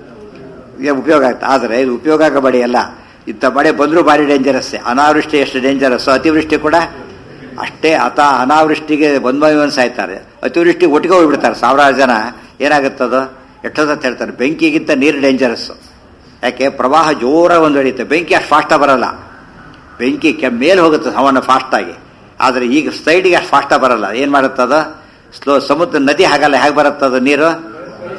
ಈಗ ಉಪಯೋಗ ಆಗ್ತದೆ ಆದರೆ ಇದು ಉಪಯೋಗ ಆಗೋ ಬಡಿ ಅಲ್ಲ ಇಂಥ ಮಳೆ ಬಂದರೂ ಭಾರಿ ಡೇಂಜರಸ್ಸೇ ಅನಾವೃಷ್ಟಿ ಎಷ್ಟು ಡೇಂಜರಸ್ಸು ಅತಿವೃಷ್ಟಿ ಕೂಡ ಅಷ್ಟೇ ಅತ ಅನಾವೃಷ್ಟಿಗೆ ಬಂದ್ ಬಂದು ಸಾಯ್ತಾರೆ ಅತಿವೃಷ್ಟಿಗೆ ಒಟ್ಟಿಗೆ ಹೋಗ್ಬಿಡ್ತಾರೆ ಸಾವಿರಾರು ಜನ ಏನಾಗುತ್ತದು ಎಷ್ಟೊತ್ತ ಹೇಳ್ತಾರೆ ಬೆಂಕಿಗಿಂತ ನೀರು ಡೇಂಜರಸ್ಸು ಯಾಕೆ ಪ್ರವಾಹ ಜೋರ ಒಂದು ಹೊಡೆಯುತ್ತೆ ಬೆಂಕಿ ಅಷ್ಟು ಫಾಸ್ಟಾಗಿ ಬರಲ್ಲ ಬೆಂಕಿ ಕೆ ಮೇಲೆ ಹೋಗುತ್ತೆ ಸಾಮಾನ್ಯ ಫಾಸ್ಟಾಗಿ ಆದರೆ ಈಗ ಸೈಡಿಗೆ ಅಷ್ಟು ಫಾಸ್ಟಾಗಿ ಬರಲ್ಲ ಏನು ಮಾಡುತ್ತದ ಸ್ಲೋ ಸಮುದ್ರ ನದಿ ಹಾಗಲ್ಲ ಹೇಗೆ ಬರುತ್ತದು ನೀರು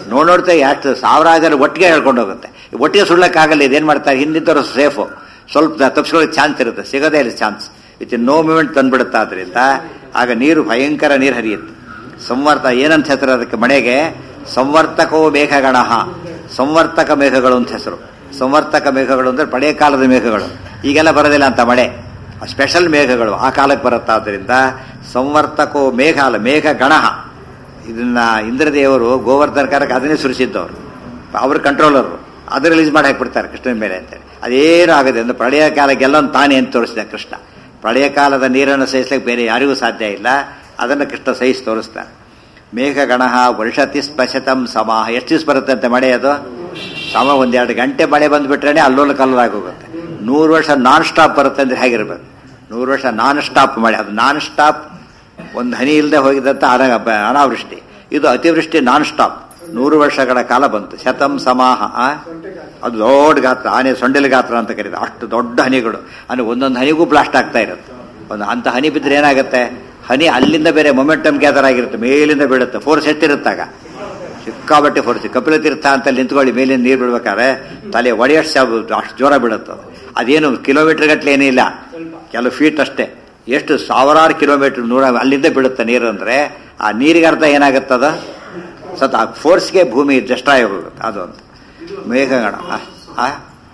ನೋಡ್ ನೋಡ್ತಾ ಎಷ್ಟು ಸಾವಿರಾರು ಜನ ಒಟ್ಟಿಗೆ ಹೇಳ್ಕೊಂಡು ಹೋಗುತ್ತೆ ಒಟ್ಟಿಗೆ ಸುಡ್ಲಕ್ಕಾಗಲ್ಲ ಇದೇನ್ ಮಾಡ್ತಾರೆ ಹಿಂದಿದ್ದವರು ಸೇಫು ಸ್ವಲ್ಪ ತಪ್ಪಿಸ್ಕೊಳ್ಳೋಕೆ ಚಾನ್ಸ್ ಇರುತ್ತೆ ಸಿಗೋದೇ ಇಲ್ಲ ಚಾನ್ಸ್ ವಿತ್ ನೋ ಮೂಮೆಂಟ್ ತಂದ್ಬಿಡುತ್ತೆ ಆದ್ರಿಂದ ಆಗ ನೀರು ಭಯಂಕರ ನೀರು ಹರಿಯುತ್ತೆ ಸಂವರ್ತ ಏನಂತ ಹೆಸರು ಅದಕ್ಕೆ ಮಳೆಗೆ ಸಂವರ್ತಕೋ ಮೇಘಗಣ ಸಂವರ್ತಕ ಮೇಘಗಳು ಅಂತ ಹೆಸರು ಸಂವರ್ತಕ ಮೇಘಗಳು ಅಂದ್ರೆ ಪಳೆಯ ಕಾಲದ ಮೇಘಗಳು ಈಗೆಲ್ಲ ಬರೋದಿಲ್ಲ ಅಂತ ಮಳೆ ಸ್ಪೆಷಲ್ ಮೇಘಗಳು ಆ ಕಾಲಕ್ಕೆ ಬರುತ್ತಾದ್ರಿಂದ ಸಂವರ್ತಕೋ ಮೇಘ ಅಲ್ಲ ಮೇಘ ಗಣ ಇದನ್ನ ಇಂದ್ರದೇವರು ಗೋವರ್ಧನ ಕಾಲಕ್ಕೆ ಅದನ್ನೇ ಸುರಿಸಿದ್ದವರು ಅವ್ರ ಕಂಟ್ರೋಲರು ಅದು ರಿಲೀಸ್ ಮಾಡಿ ಹಾಕ್ಬಿಡ್ತಾರೆ ಕೃಷ್ಣನ ಮೇಲೆ ಅಂತೇಳಿ ಅದೇನು ಆಗದೆ ಅಂದ್ರೆ ಪ್ರಳಯ ಕಾಲಕ್ಕೆಲ್ಲ ಒಂದು ತಾನೇ ಅಂತ ತೋರಿಸಿದ ಕೃಷ್ಣ ಪ್ರಳಯ ಕಾಲದ ನೀರನ್ನು ಸಹಿಸ್ಲಿಕ್ಕೆ ಬೇರೆ ಯಾರಿಗೂ ಸಾಧ್ಯ ಇಲ್ಲ ಅದನ್ನು ಕೃಷ್ಣ ಸಹಿಸಿ ತೋರಿಸ್ತಾನೆ ಮೇಘಗಣ ವರ್ಷತಿ ಸ್ಪಶತಂ ಸಮ ಎಷ್ಟು ದಿವಸ ಬರುತ್ತೆ ಅಂತ ಮಳೆ ಅದು ಸಮ ಒಂದೆರಡು ಗಂಟೆ ಮಳೆ ಬಂದ್ಬಿಟ್ರೆ ಅಲ್ಲೋಲ ಕಲ್ಲದಾಗೋಗುತ್ತೆ ನೂರು ವರ್ಷ ನಾನ್ ಸ್ಟಾಪ್ ಬರುತ್ತೆ ಅಂದ್ರೆ ಹೇಗಿರ್ಬೇಕು ನೂರು ವರ್ಷ ನಾನ್ ಸ್ಟಾಪ್ ಮಳೆ ಅದು ನಾನ್ ಸ್ಟಾಪ್ ಒಂದು ಹನಿ ಇಲ್ಲದೆ ಹೋಗಿದಂತ ಅನ ಅನಾವೃಷ್ಟಿ ಇದು ಅತಿವೃಷ್ಟಿ ನಾನ್ ಸ್ಟಾಪ್ ನೂರು ವರ್ಷಗಳ ಕಾಲ ಬಂತು ಶತಂ ಸಮಾಹ ಆ? ಅದು ದೊಡ್ಡ ಗಾತ್ರ ಆನೆ ಸೊಂಡೆಲ ಗಾತ್ರ ಅಂತ ಕರೀತಾರೆ ಅಷ್ಟು ದೊಡ್ಡ ಹನಿಗಳು ಅಂದ್ರೆ ಒಂದೊಂದು ಹನಿಗೂ ಬ್ಲಾಸ್ಟ್ ಆಗ್ತಾ ಇರುತ್ತೆ ಒಂದು ಅಂತ ಹನಿ ಬಿದ್ದರೆ ಏನಾಗುತ್ತೆ ಹನಿ ಅಲ್ಲಿಂದ ಬೇರೆ ಮೊಮೆಂಟಮ್ ಗ್ಯಾದರ್ ಆಗಿರುತ್ತೆ ಮೇಲಿಂದ ಬೀಳುತ್ತೆ ಫೋರ್ಸ್ ಎಷ್ಟಿರುತ್ತಾಗ ಸಿಕ್ಕಾಬಟ್ಟೆ ಫೋರ್ಸ್ ಕಪಿಲ ತೀರ್ಥ ಅಂತ ಅಲ್ಲಿ ನಿಂತ್ಕೊಳ್ಳಿ ಮೇಲಿಂದ ನೀರು ಬಿಡ್ಬೇಕಾದ್ರೆ ತಲೆ ಒಡೆಯಷ್ಟು ಅಷ್ಟು ಜೋರ ಬೀಳುತ್ತೆ ಅದು. ಅದೇನು ಕಿಲೋಮೀಟರ್ ಗಟ್ಟಲೆ ಏನಿಲ್ಲ ಕೆಲವು ಫೀಟ್ ಅಷ್ಟೇ ಎಷ್ಟು ಸಾವಿರಾರು ಕಿಲೋಮೀಟರ್ ನೂರ ಅಲ್ಲಿಂದ ಬೀಳುತ್ತೆ ನೀರು ಅಂದ್ರೆ ಆ ನೀರಿಗೆ ಅರ್ಥ ಏನಾಗುತ್ತದ ಸತ್ ಆ ಫೋರ್ಸ್ಗೆ ಭೂಮಿ ಡಿಸ್ಟ್ರಾಯ್ ಹೋಗುತ್ತೆ ಅದು ಅಂತ ಮೇಘಗಣ ಆ- ಆ?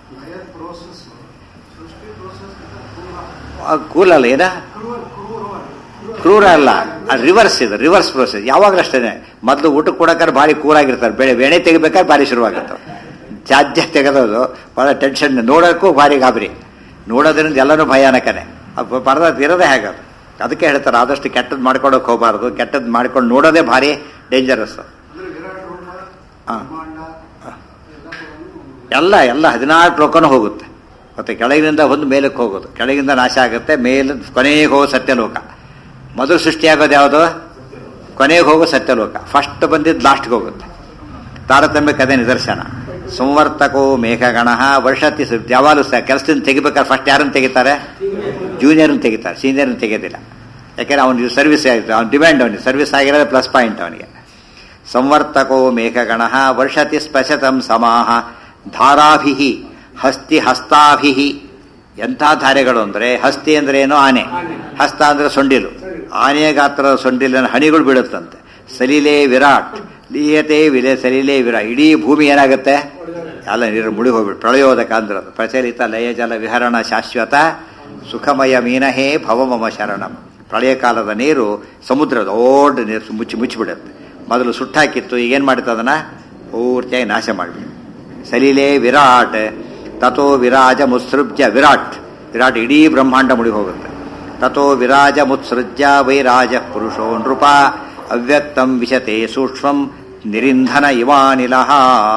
ಆ, ಕೂಲ್ ಅಲ್ಲ ಏನ ಕ್ರೂರ ಅಲ್ಲ ಅದು ರಿವರ್ಸ್ ಇದು ರಿವರ್ಸ್ ಪ್ರೋಸೆಸ್ ಯಾವಾಗಲೂ ಅಷ್ಟೇ ಮೊದಲು ಊಟಕ್ಕೆ ಕೊಡಕ್ಕಾರೆ ಭಾರಿ ಕೂರಾಗಿರ್ತಾರೆ ಬೆಳೆ ಬೆಳೆ ತೆಗಿಬೇಕಾದ್ರೆ ಭಾರಿ ಶುರುವಾಗುತ್ತೆ ತ್ಯಾಜ್ಯ ತೆಗೆದೋದು ಬಹಳ ಟೆನ್ಷನ್ ನೋಡೋಕ್ಕೂ ಭಾರಿ ಗಾಬರಿ ನೋಡೋದ್ರಿಂದ ಎಲ್ಲನೂ ಭಯಾನಕನೇ ಅದು ಪರದಾಟ ಇರೋದೇ ಹೇಗದು ಅದಕ್ಕೆ ಹೇಳ್ತಾರೆ ಆದಷ್ಟು ಕೆಟ್ಟದ್ದು ಮಾಡ್ಕೊಳಕ್ ಹೋಗಬಾರ್ದು ಕೆಟ್ಟದ್ದು ಮಾಡ್ಕೊಂಡು ನೋಡೋದೇ ಭಾರಿ ಡೇಂಜರಸ್ ಹಾ. ಎಲ್ಲ ಎಲ್ಲ ಹದಿನಾಲ್ಕು ಲೋಕನೂ ಹೋಗುತ್ತೆ ಮತ್ತೆ ಕೆಳಗಿನಿಂದ ಒಂದು ಮೇಲಕ್ಕೆ ಹೋಗೋದು ಕೆಳಗಿಂದ ನಾಶ ಆಗುತ್ತೆ ಮೇಲೆ ಕೊನೆಗೆ ಹೋಗೋ ಸತ್ಯಲೋಕ ಮೊದಲು ಸೃಷ್ಟಿಯಾಗೋದು ಯಾವುದು ಕೊನೆಗೆ ಹೋಗೋ ಸತ್ಯಲೋಕ ಫಸ್ಟ್ ಬಂದಿದ್ದು ಲಾಸ್ಟ್ಗೆ ಹೋಗುತ್ತೆ ತಾರತಮ್ಯಕ್ಕೆ ಅದೇ ನಿದರ್ಶನ ಸಂವರ್ತಕೋ ಮೇಘಗಣ ವರ್ಷತಿ ಸು- ಯಾವಾಗಲೂ ಸಹ ಕೆಲಸದಿಂದ ತೆಗಿಬೇಕಾದ್ರೆ ಫಸ್ಟ್ ಯಾರನ್ನು ತೆಗಿತಾರೆ ಜೂನಿಯರ್ನ ತೆಗಿತಾರೆ ಸೀನಿಯರ್ನ ತೆಗೆಯೋದಿಲ್ಲ ಯಾಕೆಂದ್ರೆ ಅವನಿಗೆ ಸರ್ವಿಸ್ ಆಯಿತು ಅವ್ನ ಡಿಮ್ಯಾಂಡ್ ಅವನಿಗೆ ಸರ್ವಿಸ್ ಆಗಿರೋದೇ ಪ್ಲಸ್ ಪಾಯಿಂಟ್ ಅವನಿಗೆ ಸಂವರ್ತಕೋ ಮೇಘಗಣ ವರ್ಷತಿ ಸ್ಪಶತಂ ಸಮಾಹ ಧಾರಾಭಿ ಹಸ್ತಿ ಹಸ್ತಾಭಿ ಎಂಥ ಧಾರೆಗಳು ಅಂದ್ರೆ ಹಸ್ತಿ ಅಂದ್ರೆ ಏನು ಆನೆ ಹಸ್ತ ಅಂದ್ರೆ ಸೊಂಡಿಲು ಆನೆಯ ಗಾತ್ರದ ಸೊಂಡಿಲಿನ ಹಣಿಗಳು ಬೀಳುತ್ತಂತೆ ಸಲಿಲೆ ವಿರಾಟ್ ಲೀಯತೆ ವಿಲೆ ಸಲಿಲೆ ವಿರಾಟ್ ಇಡೀ ಭೂಮಿ ಏನಾಗುತ್ತೆ ಎಲ್ಲ ನೀರು ಮುಳಿ ಹೋಗ್ಬಿಟ್ಟು ಪ್ರಳಯೋದಕ ಅಂದ್ರೆ ಅದು ಪ್ರಚಲಿತ ಲಯ ಜಲ ವಿಹರಣ ಶಾಶ್ವತ ಸುಖಮಯ ಮೀನಹೇ ಭವಮಮ ಶರಣಂ ಪ್ರಳಯ ಕಾಲದ ನೀರು ಸಮುದ್ರ ದೊಡ್ಡ ನೀರು ಮುಚ್ಚಿ ಮುಚ್ಚಿಬಿಡುತ್ತೆ ಮೊದಲು ಸುಟ್ಟಾಕಿತ್ತು ಈಗೇನು ಮಾಡುತ್ತೆ ಅದನ್ನ ಪೂರ್ತಿಯಾಗಿ ನಾಶ ಮಾಡಿಬಿಟ್ಟು ಸಲಿಲೆ ವಿರಾಟ್ ತಥೋ ವಿರಾಜ ಮುತ್ಸೃಜ್ಯ ವಿರಾಟ್ ವಿರಾಟ್ ಇಡೀ ಬ್ರಹ್ಮಾಂಡ ಮುಡಿ ಹೋಗುತ್ತೆ ತಥೋ ವಿರಾಜ ಮುತ್ಸೃಜ್ಯ ವೈರಾಜ ಪುರುಷೋ ನೃಪ ಅವ್ಯಕ್ತಂ ವಿಶತೆ ಸೂಕ್ಷ್ಮಂ ನಿರಿಂಧನ ಇವಾನಿಲಹ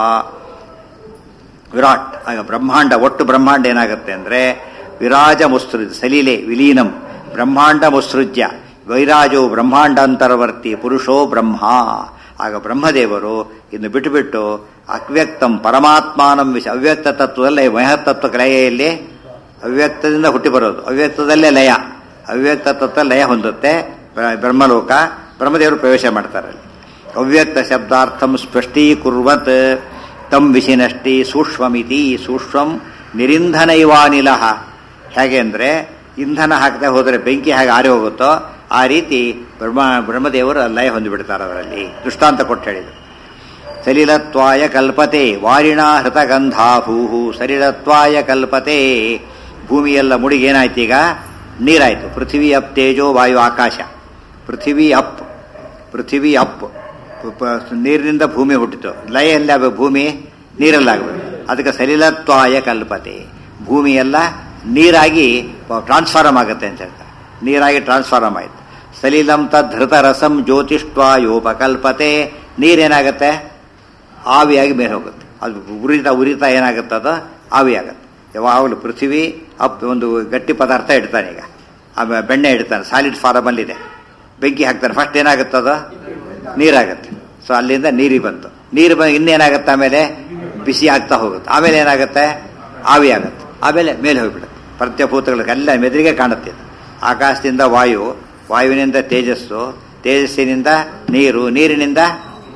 ವಿರಾಟ್ ಆಗ ಬ್ರಹ್ಮಾಂಡ ಒಟ್ಟು ಬ್ರಹ್ಮಾಂಡ ಏನಾಗುತ್ತೆ ಅಂದ್ರೆ ವಿರಾಜ ಮುತ್ಸೃಜ್ ಸಲೀಲೆ ವಿಲೀನಂ ಬ್ರಹ್ಮಾಂಡ ಮುತ್ಸೃಜ್ಯ ವೈರಾಜೋ ಬ್ರಹ್ಮಾಂಡಾಂತರವರ್ತಿ ಪುರುಷೋ ಬ್ರಹ್ಮ ಆಗ ಬ್ರಹ್ಮದೇವರು ಇನ್ನು ಬಿಟ್ಟುಬಿಟ್ಟು ಅವ್ಯಕ್ತಂ ಪರಮಾತ್ಮಾನಂ ವಿಷ ಅವ್ಯಕ್ತ ತತ್ವದಲ್ಲೇ ಮಹತ್ತತ್ವ ಲಯೆಯಲ್ಲಿ ಅವ್ಯಕ್ತದಿಂದ ಹುಟ್ಟಿ ಬರೋದು ಅವ್ಯಕ್ತದಲ್ಲೇ ಲಯ ಅವ್ಯಕ್ತ ತತ್ವ ಲಯ ಹೊಂದುತ್ತೆ ಬ್ರ- ಬ್ರಹ್ಮಲೋಕ ಬ್ರಹ್ಮದೇವರು ಪ್ರವೇಶ ಮಾಡ್ತಾರೆ ಅಲ್ಲಿ. ಅವ್ಯಕ್ತ ಶಬ್ದಾರ್ಥಂ ಸ್ಪಷ್ಟೀಕುರ್ವತ್ ತಂ ವಿಶಿನಷ್ಟಿ ಸೂಕ್ಷ್ಮಮಿತಿ ಸೂಕ್ಷ್ಮಂ ನಿರಿಂಧನ ಇವಾನಿಲ ಹೇಗೆ ಅಂದ್ರೆ ಇಂಧನ ಹಾಕದೆ ಹೋದರೆ ಬೆಂಕಿ ಹೇಗೆ ಆರಿ ಹೋಗುತ್ತೋ ಆ ರೀತಿ ಬ್ರಹ್ಮ ಬ್ರಹ್ಮದೇವರು ಲಯ ಹೊಂದಿಬಿಡ್ತಾರೆ ಅದರಲ್ಲಿ ದೃಷ್ಟಾಂತ ಕೊಟ್ಟು ಹೇಳಿದರು ಸಲಿಲತ್ವಾಯ ಕಲ್ಪತೆ ವಾರಿಣ ಹೃತಗಂಧಾಭೂಹು ಸಲಿಲತ್ವಾಯ ಕಲ್ಪತೆ ಭೂಮಿಯೆಲ್ಲ ಮುಡಿಗೆ ಏನಾಯ್ತು ಈಗ ನೀರಾಯ್ತು ಪೃಥ್ವಿ ಅಪ್ ತೇಜೋ ವಾಯು ಆಕಾಶ ಪೃಥ್ವಿ ಅಪ್ ಪೃಥ್ವಿ ಅಪ್ ಪ- ಪ- ನೀರಿನಿಂದ ಭೂಮಿ ಹುಟ್ಟಿತು ಲಯ ಎಲ್ಲಿ ಆಗ್ಬೇಕು ಭೂಮಿ ನೀರಲ್ಲಾಗಬೇಕು ಅದಕ್ಕೆ ಸಲಿಲತ್ವಾಯ ಕಲ್ಪತೆ ಭೂಮಿ ಎಲ್ಲ ನೀರಾಗಿ ಟ್ರಾನ್ಸ್ಫಾರಮ್ ಆಗುತ್ತೆ ಅಂತ ಹೇಳ್ತಾರೆ ನೀರಾಗಿ ಟ್ರಾನ್ಸ್ಫಾರಮ್ ಆಯ್ತು ಸಲಿಲಂ ತದ್ಧೃತ ರಸಂ ಜ್ಯೋತಿಷ್ಟ್ವಾಯೋಪಕಲ್ಪತೆ ನೀರೇನಾಗತ್ತೆ ಆವಿಯಾಗಿ ಮೇಲೆ ಹೋಗುತ್ತೆ ಅದು ಉರಿತಾ ಉರಿತಾ ಏನಾಗುತ್ತೆ ಅದು ಆವಿಯಾಗುತ್ತೆ ಯಾವಾಗಲೂ ಪೃಥ್ವಿ ಅಪ್ ಒಂದು ಗಟ್ಟಿ ಪದಾರ್ಥ ಇಡ್ತಾನೆ ಈಗ ಆಮೇಲೆ ಬೆಣ್ಣೆ ಇಡ್ತಾನೆ ಸಾಲಿಡ್ ಫಾರಮ್ ಇದೆ ಬೆಂಕಿ ಹಾಕ್ತಾನೆ ಫಸ್ಟ್ ಏನಾಗುತ್ತೆ ಅದು ನೀರಾಗತ್ತೆ ಸೊ ಅಲ್ಲಿಂದ ನೀರಿಗೆ ಬಂತು ನೀರು ಬಂದು ಇನ್ನೇನಾಗುತ್ತೆ ಆಮೇಲೆ ಬಿಸಿ ಆಗ್ತಾ ಹೋಗುತ್ತೆ ಆಮೇಲೆ ಏನಾಗುತ್ತೆ ಆವಿ ಆಗುತ್ತೆ ಆಮೇಲೆ ಮೇಲೆ ಹೋಗ್ಬಿಡುತ್ತೆ ಪ್ರತ್ಯಭೂತಗಳಿಗೆ ಎಲ್ಲ ಮೆದುರಿಗೆ ಕಾಣುತ್ತೆ ಇದು. ಆಕಾಶದಿಂದ ವಾಯು ವಾಯುವಿನಿಂದ ತೇಜಸ್ಸು ತೇಜಸ್ಸಿನಿಂದ ನೀರು ನೀರಿನಿಂದ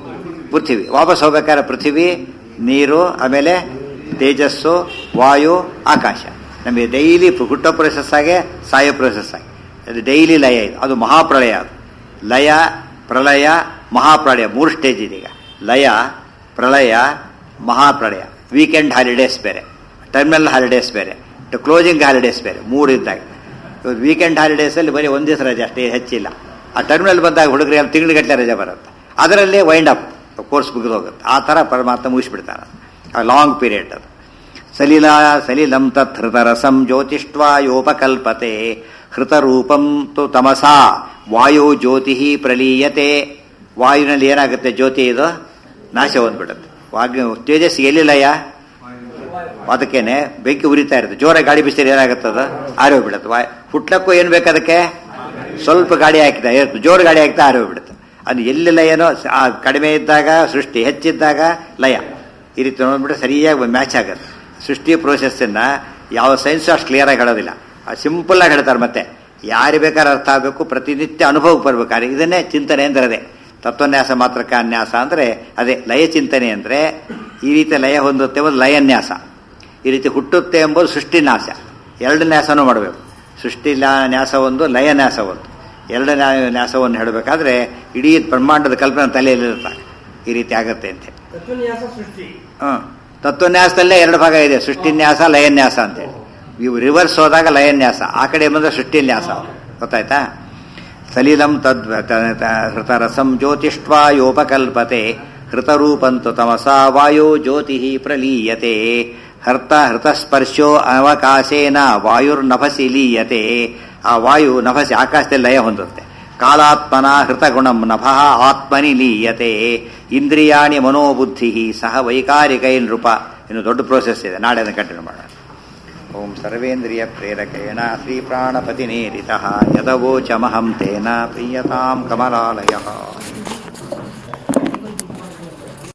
ಪೃಥ್ವಿ ವಾಪಸ್ ಹೋಗ್ಬೇಕಾದ್ರೆ ಪೃಥ್ವಿ ನೀರು ಆಮೇಲೆ ತೇಜಸ್ಸು ವಾಯು ಆಕಾಶ ನಮಗೆ ಡೈಲಿ ಹುಟ್ಟೋ ಪ್ರೊಸೆಸ್ ಆಗಿ ಸಾಯೋ ಪ್ರೊಸೆಸ್ ಆಗಿ ಅದು ಡೈಲಿ ಲಯ ಇದು ಅದು ಮಹಾಪ್ರಳಯ ಅದು ಲಯ ಪ್ರಳಯ ಮಹಾಪ್ರಳಯ ಮೂರು ಸ್ಟೇಜ್ ಇದೆ ಈಗ ಲಯ ಪ್ರಳಯ ಮಹಾಪ್ರಳಯ ವೀಕೆಂಡ್ ಹಾಲಿಡೇಸ್ ಬೇರೆ ಟರ್ಮಿನಲ್ ಹಾಲಿಡೇಸ್ ಬೇರೆ ಕ್ಲೋಸಿಂಗ್ ಹಾಲಿಡೇಸ್ ಬೇರೆ ಮೂರು ಇದ್ದಾಗ ವೀಕೆಂಡ್ ಹಾಲಿಡೇಸಲ್ಲಿ ಬರೀ ಒಂದು ದಿವಸ ರಜೆ ಅಷ್ಟೇ ಹೆಚ್ಚಿಲ್ಲ ಆ ಟರ್ಮಿನಲ್ ಬಂದಾಗ ಹುಡುಗರಿಗೆ ತಿಂಗಳಿಗಟ್ಟಲೆ ರಜೆ ಬರುತ್ತೆ ಅದರಲ್ಲಿ ವೈಂಡ್ ಅಪ್ ಕೋರ್ಸ್ ಮುಗಿದೋಗುತ್ತೆ ಆ ಥರ ಪರಮಾತ್ಮ ಮುಗಿಸ್ಬಿಡ್ತಾನೆ ಲಾಂಗ್ ಪೀರಿಯಡ್ ಅದು ಸಲಿಲ ಸಲಿಲಂ ತತ್ ಹೃತರಸಂ ಜ್ಯೋತಿಷ್ಟ್ವಾಯೋಪಕಲ್ಪತೆ ಹೃತರೂಪಂ ತು ತಮಸಾ ವಾಯು ಜ್ಯೋತಿ ಪ್ರಲೀಯತೆ ವಾಯುವಿನಲ್ಲಿ ಏನಾಗುತ್ತೆ ಜ್ಯೋತಿ ಇದು ನಾಶ ಹೊಂದ್ಬಿಡುತ್ತೆ ವಾಗ್ಯ ತೇಜಸ್ಸು ಎಲ್ಲಿ ಲಯ ಅದಕ್ಕೇನೆ ಬೆಂಕಿ ಉರಿತಾ ಇರುತ್ತೆ ಜೋರಾಗಿ ಗಾಡಿ ಬಿಸಿಲು ಏನಾಗುತ್ತದ ಆರೋಗ್ಬಿಡುತ್ತೆ ವಾ ಹುಟ್ಲಕ್ಕೂ ಏನು ಬೇಕು ಅದಕ್ಕೆ ಸ್ವಲ್ಪ ಗಾಡಿ ಹಾಕಿದ ಜೋರು ಗಾಡಿ ಹಾಕಿದ ಆರೋಗ್ಬಿಡುತ್ತೆ ಅದು ಎಲ್ಲಿ ಲಯನೋ ಆ ಕಡಿಮೆ ಇದ್ದಾಗ ಸೃಷ್ಟಿ ಹೆಚ್ಚಿದ್ದಾಗ ಲಯ ಈ ರೀತಿ ನೋಡ್ಬಿಟ್ರೆ ಸರಿಯಾಗಿ ಮ್ಯಾಚ್ ಆಗುತ್ತೆ ಸೃಷ್ಟಿ ಪ್ರೋಸೆಸ್ಸನ್ನ ಯಾವ ಸೈನ್ಸ್ ಅಷ್ಟು ಕ್ಲಿಯರ್ ಆಗಿ ಹೇಳೋದಿಲ್ಲ ಸಿಂಪಲ್ ಆಗಿ ಹೇಳ್ತಾರೆ ಮತ್ತೆ ಯಾರು ಬೇಕಾದ್ರೆ ಅರ್ಥ ಆಗಬೇಕು ಪ್ರತಿನಿತ್ಯ ಅನುಭವಕ್ಕೆ ಬರ್ಬೇಕಾದ್ರೆ ಇದನ್ನೇ ಚಿಂತನೆ ಅಂದ್ರೆ ಅದೇ ತತ್ವನ್ಯಾಸ ಮಾತ್ರಕ ಅನ್ಯಾಸ ಅಂದ್ರೆ ಅದೇ ಲಯ ಚಿಂತನೆ ಅಂದ್ರೆ ಈ ರೀತಿ ಲಯ ಹೊಂದುತ್ತೆ ಒಂದು ಲಯನ್ಯಾಸ ಈ ರೀತಿ ಹುಟ್ಟುತ್ತೆ ಎಂಬುದು ಸೃಷ್ಟಿ ನ್ಯಾಸ ಎರಡು ನ್ಯಾಸನೂ ಮಾಡಬೇಕು ಸೃಷ್ಟಿ ನ್ಯಾಸ ಒಂದು ಲಯ ನ್ಯಾಸ ಒಂದು ಎರಡು ನ್ಯಾಸವನ್ನು ಹೇಳಬೇಕಾದ್ರೆ ಇಡೀ ಬ್ರಹ್ಮಾಂಡದ ಕಲ್ಪನೆ ತಲೆಯಲ್ಲಿರುತ್ತೆ ಈ ರೀತಿ ಆಗತ್ತೆ ಅಂತ ತತ್ವನ್ಯಾಸ ಸೃಷ್ಟಿ ಹ್ಮ್ ತತ್ವನ್ಯಾಸದಲ್ಲೇ ಎರಡು ಭಾಗ ಇದೆ ಸೃಷ್ಟಿನ್ಯಾಸ ಲಯನ್ಯಾಸ ಅಂತೇಳಿ ಇವು ರಿವರ್ಸ್ ಹೋದಾಗ ಲಯನ್ಯಾಸ ಆ ಕಡೆ ಬಂದ್ರೆ ಸೃಷ್ಟಿನ್ಯಾಸ ಗೊತ್ತಾಯ್ತಾ ಸಲಿಲಂ ತದ್ ಹೃತರಸಂ ಜ್ಯೋತಿಷ್ಟ್ವಾಯೋಪಕಲ್ಪತೆ ಹೃತರೂಪಂತು ತಮಸಾ ವಾಯೋ ಜ್ಯೋತಿ ಪ್ರಲೀಯತೆ ಹರ್ತ ಹೃತಸ್ಪರ್ಶೋ ಅವಕಾಶೇನ ವಾಯುರ್ನಭಸಿ ಲೀಯತೆ ಆ ವಾಯು ನಭಸಿ ಆಕಾಶದಲ್ಲಿ ಲಯ ಹೊಂದುತ್ತೆ ಕಾಲಾತ್ಮನ ಹೃತಗುಣಂ ನಭ ಆತ್ಮನಿ ಲೀಯತೆ ಇಂದ್ರಿಯಾಣಿ ಮನೋಬುದ್ಧಿ ಸಹ ವೈಕಾರಿಕೈ ನೃಪ ಇನ್ನು ದೊಡ್ಡ ಪ್ರೋಸೆಸ್ ಇದೆ ನಾಳೆ ಅದನ್ನು ಕಂಟಿನ್ಯೂ ಮಾಡೋಣ ಓಂ ಸರ್ವೇಂದ್ರಿಯ ಪ್ರೇರಕೇಣ ಶ್ರೀ ಪ್ರಾಣಪತಿ ನೇರಿತ ಯದವೋಚಮಹಂ ತೇನ ಪ್ರೀಯತಾಂ ಕಮಲಾಲಯ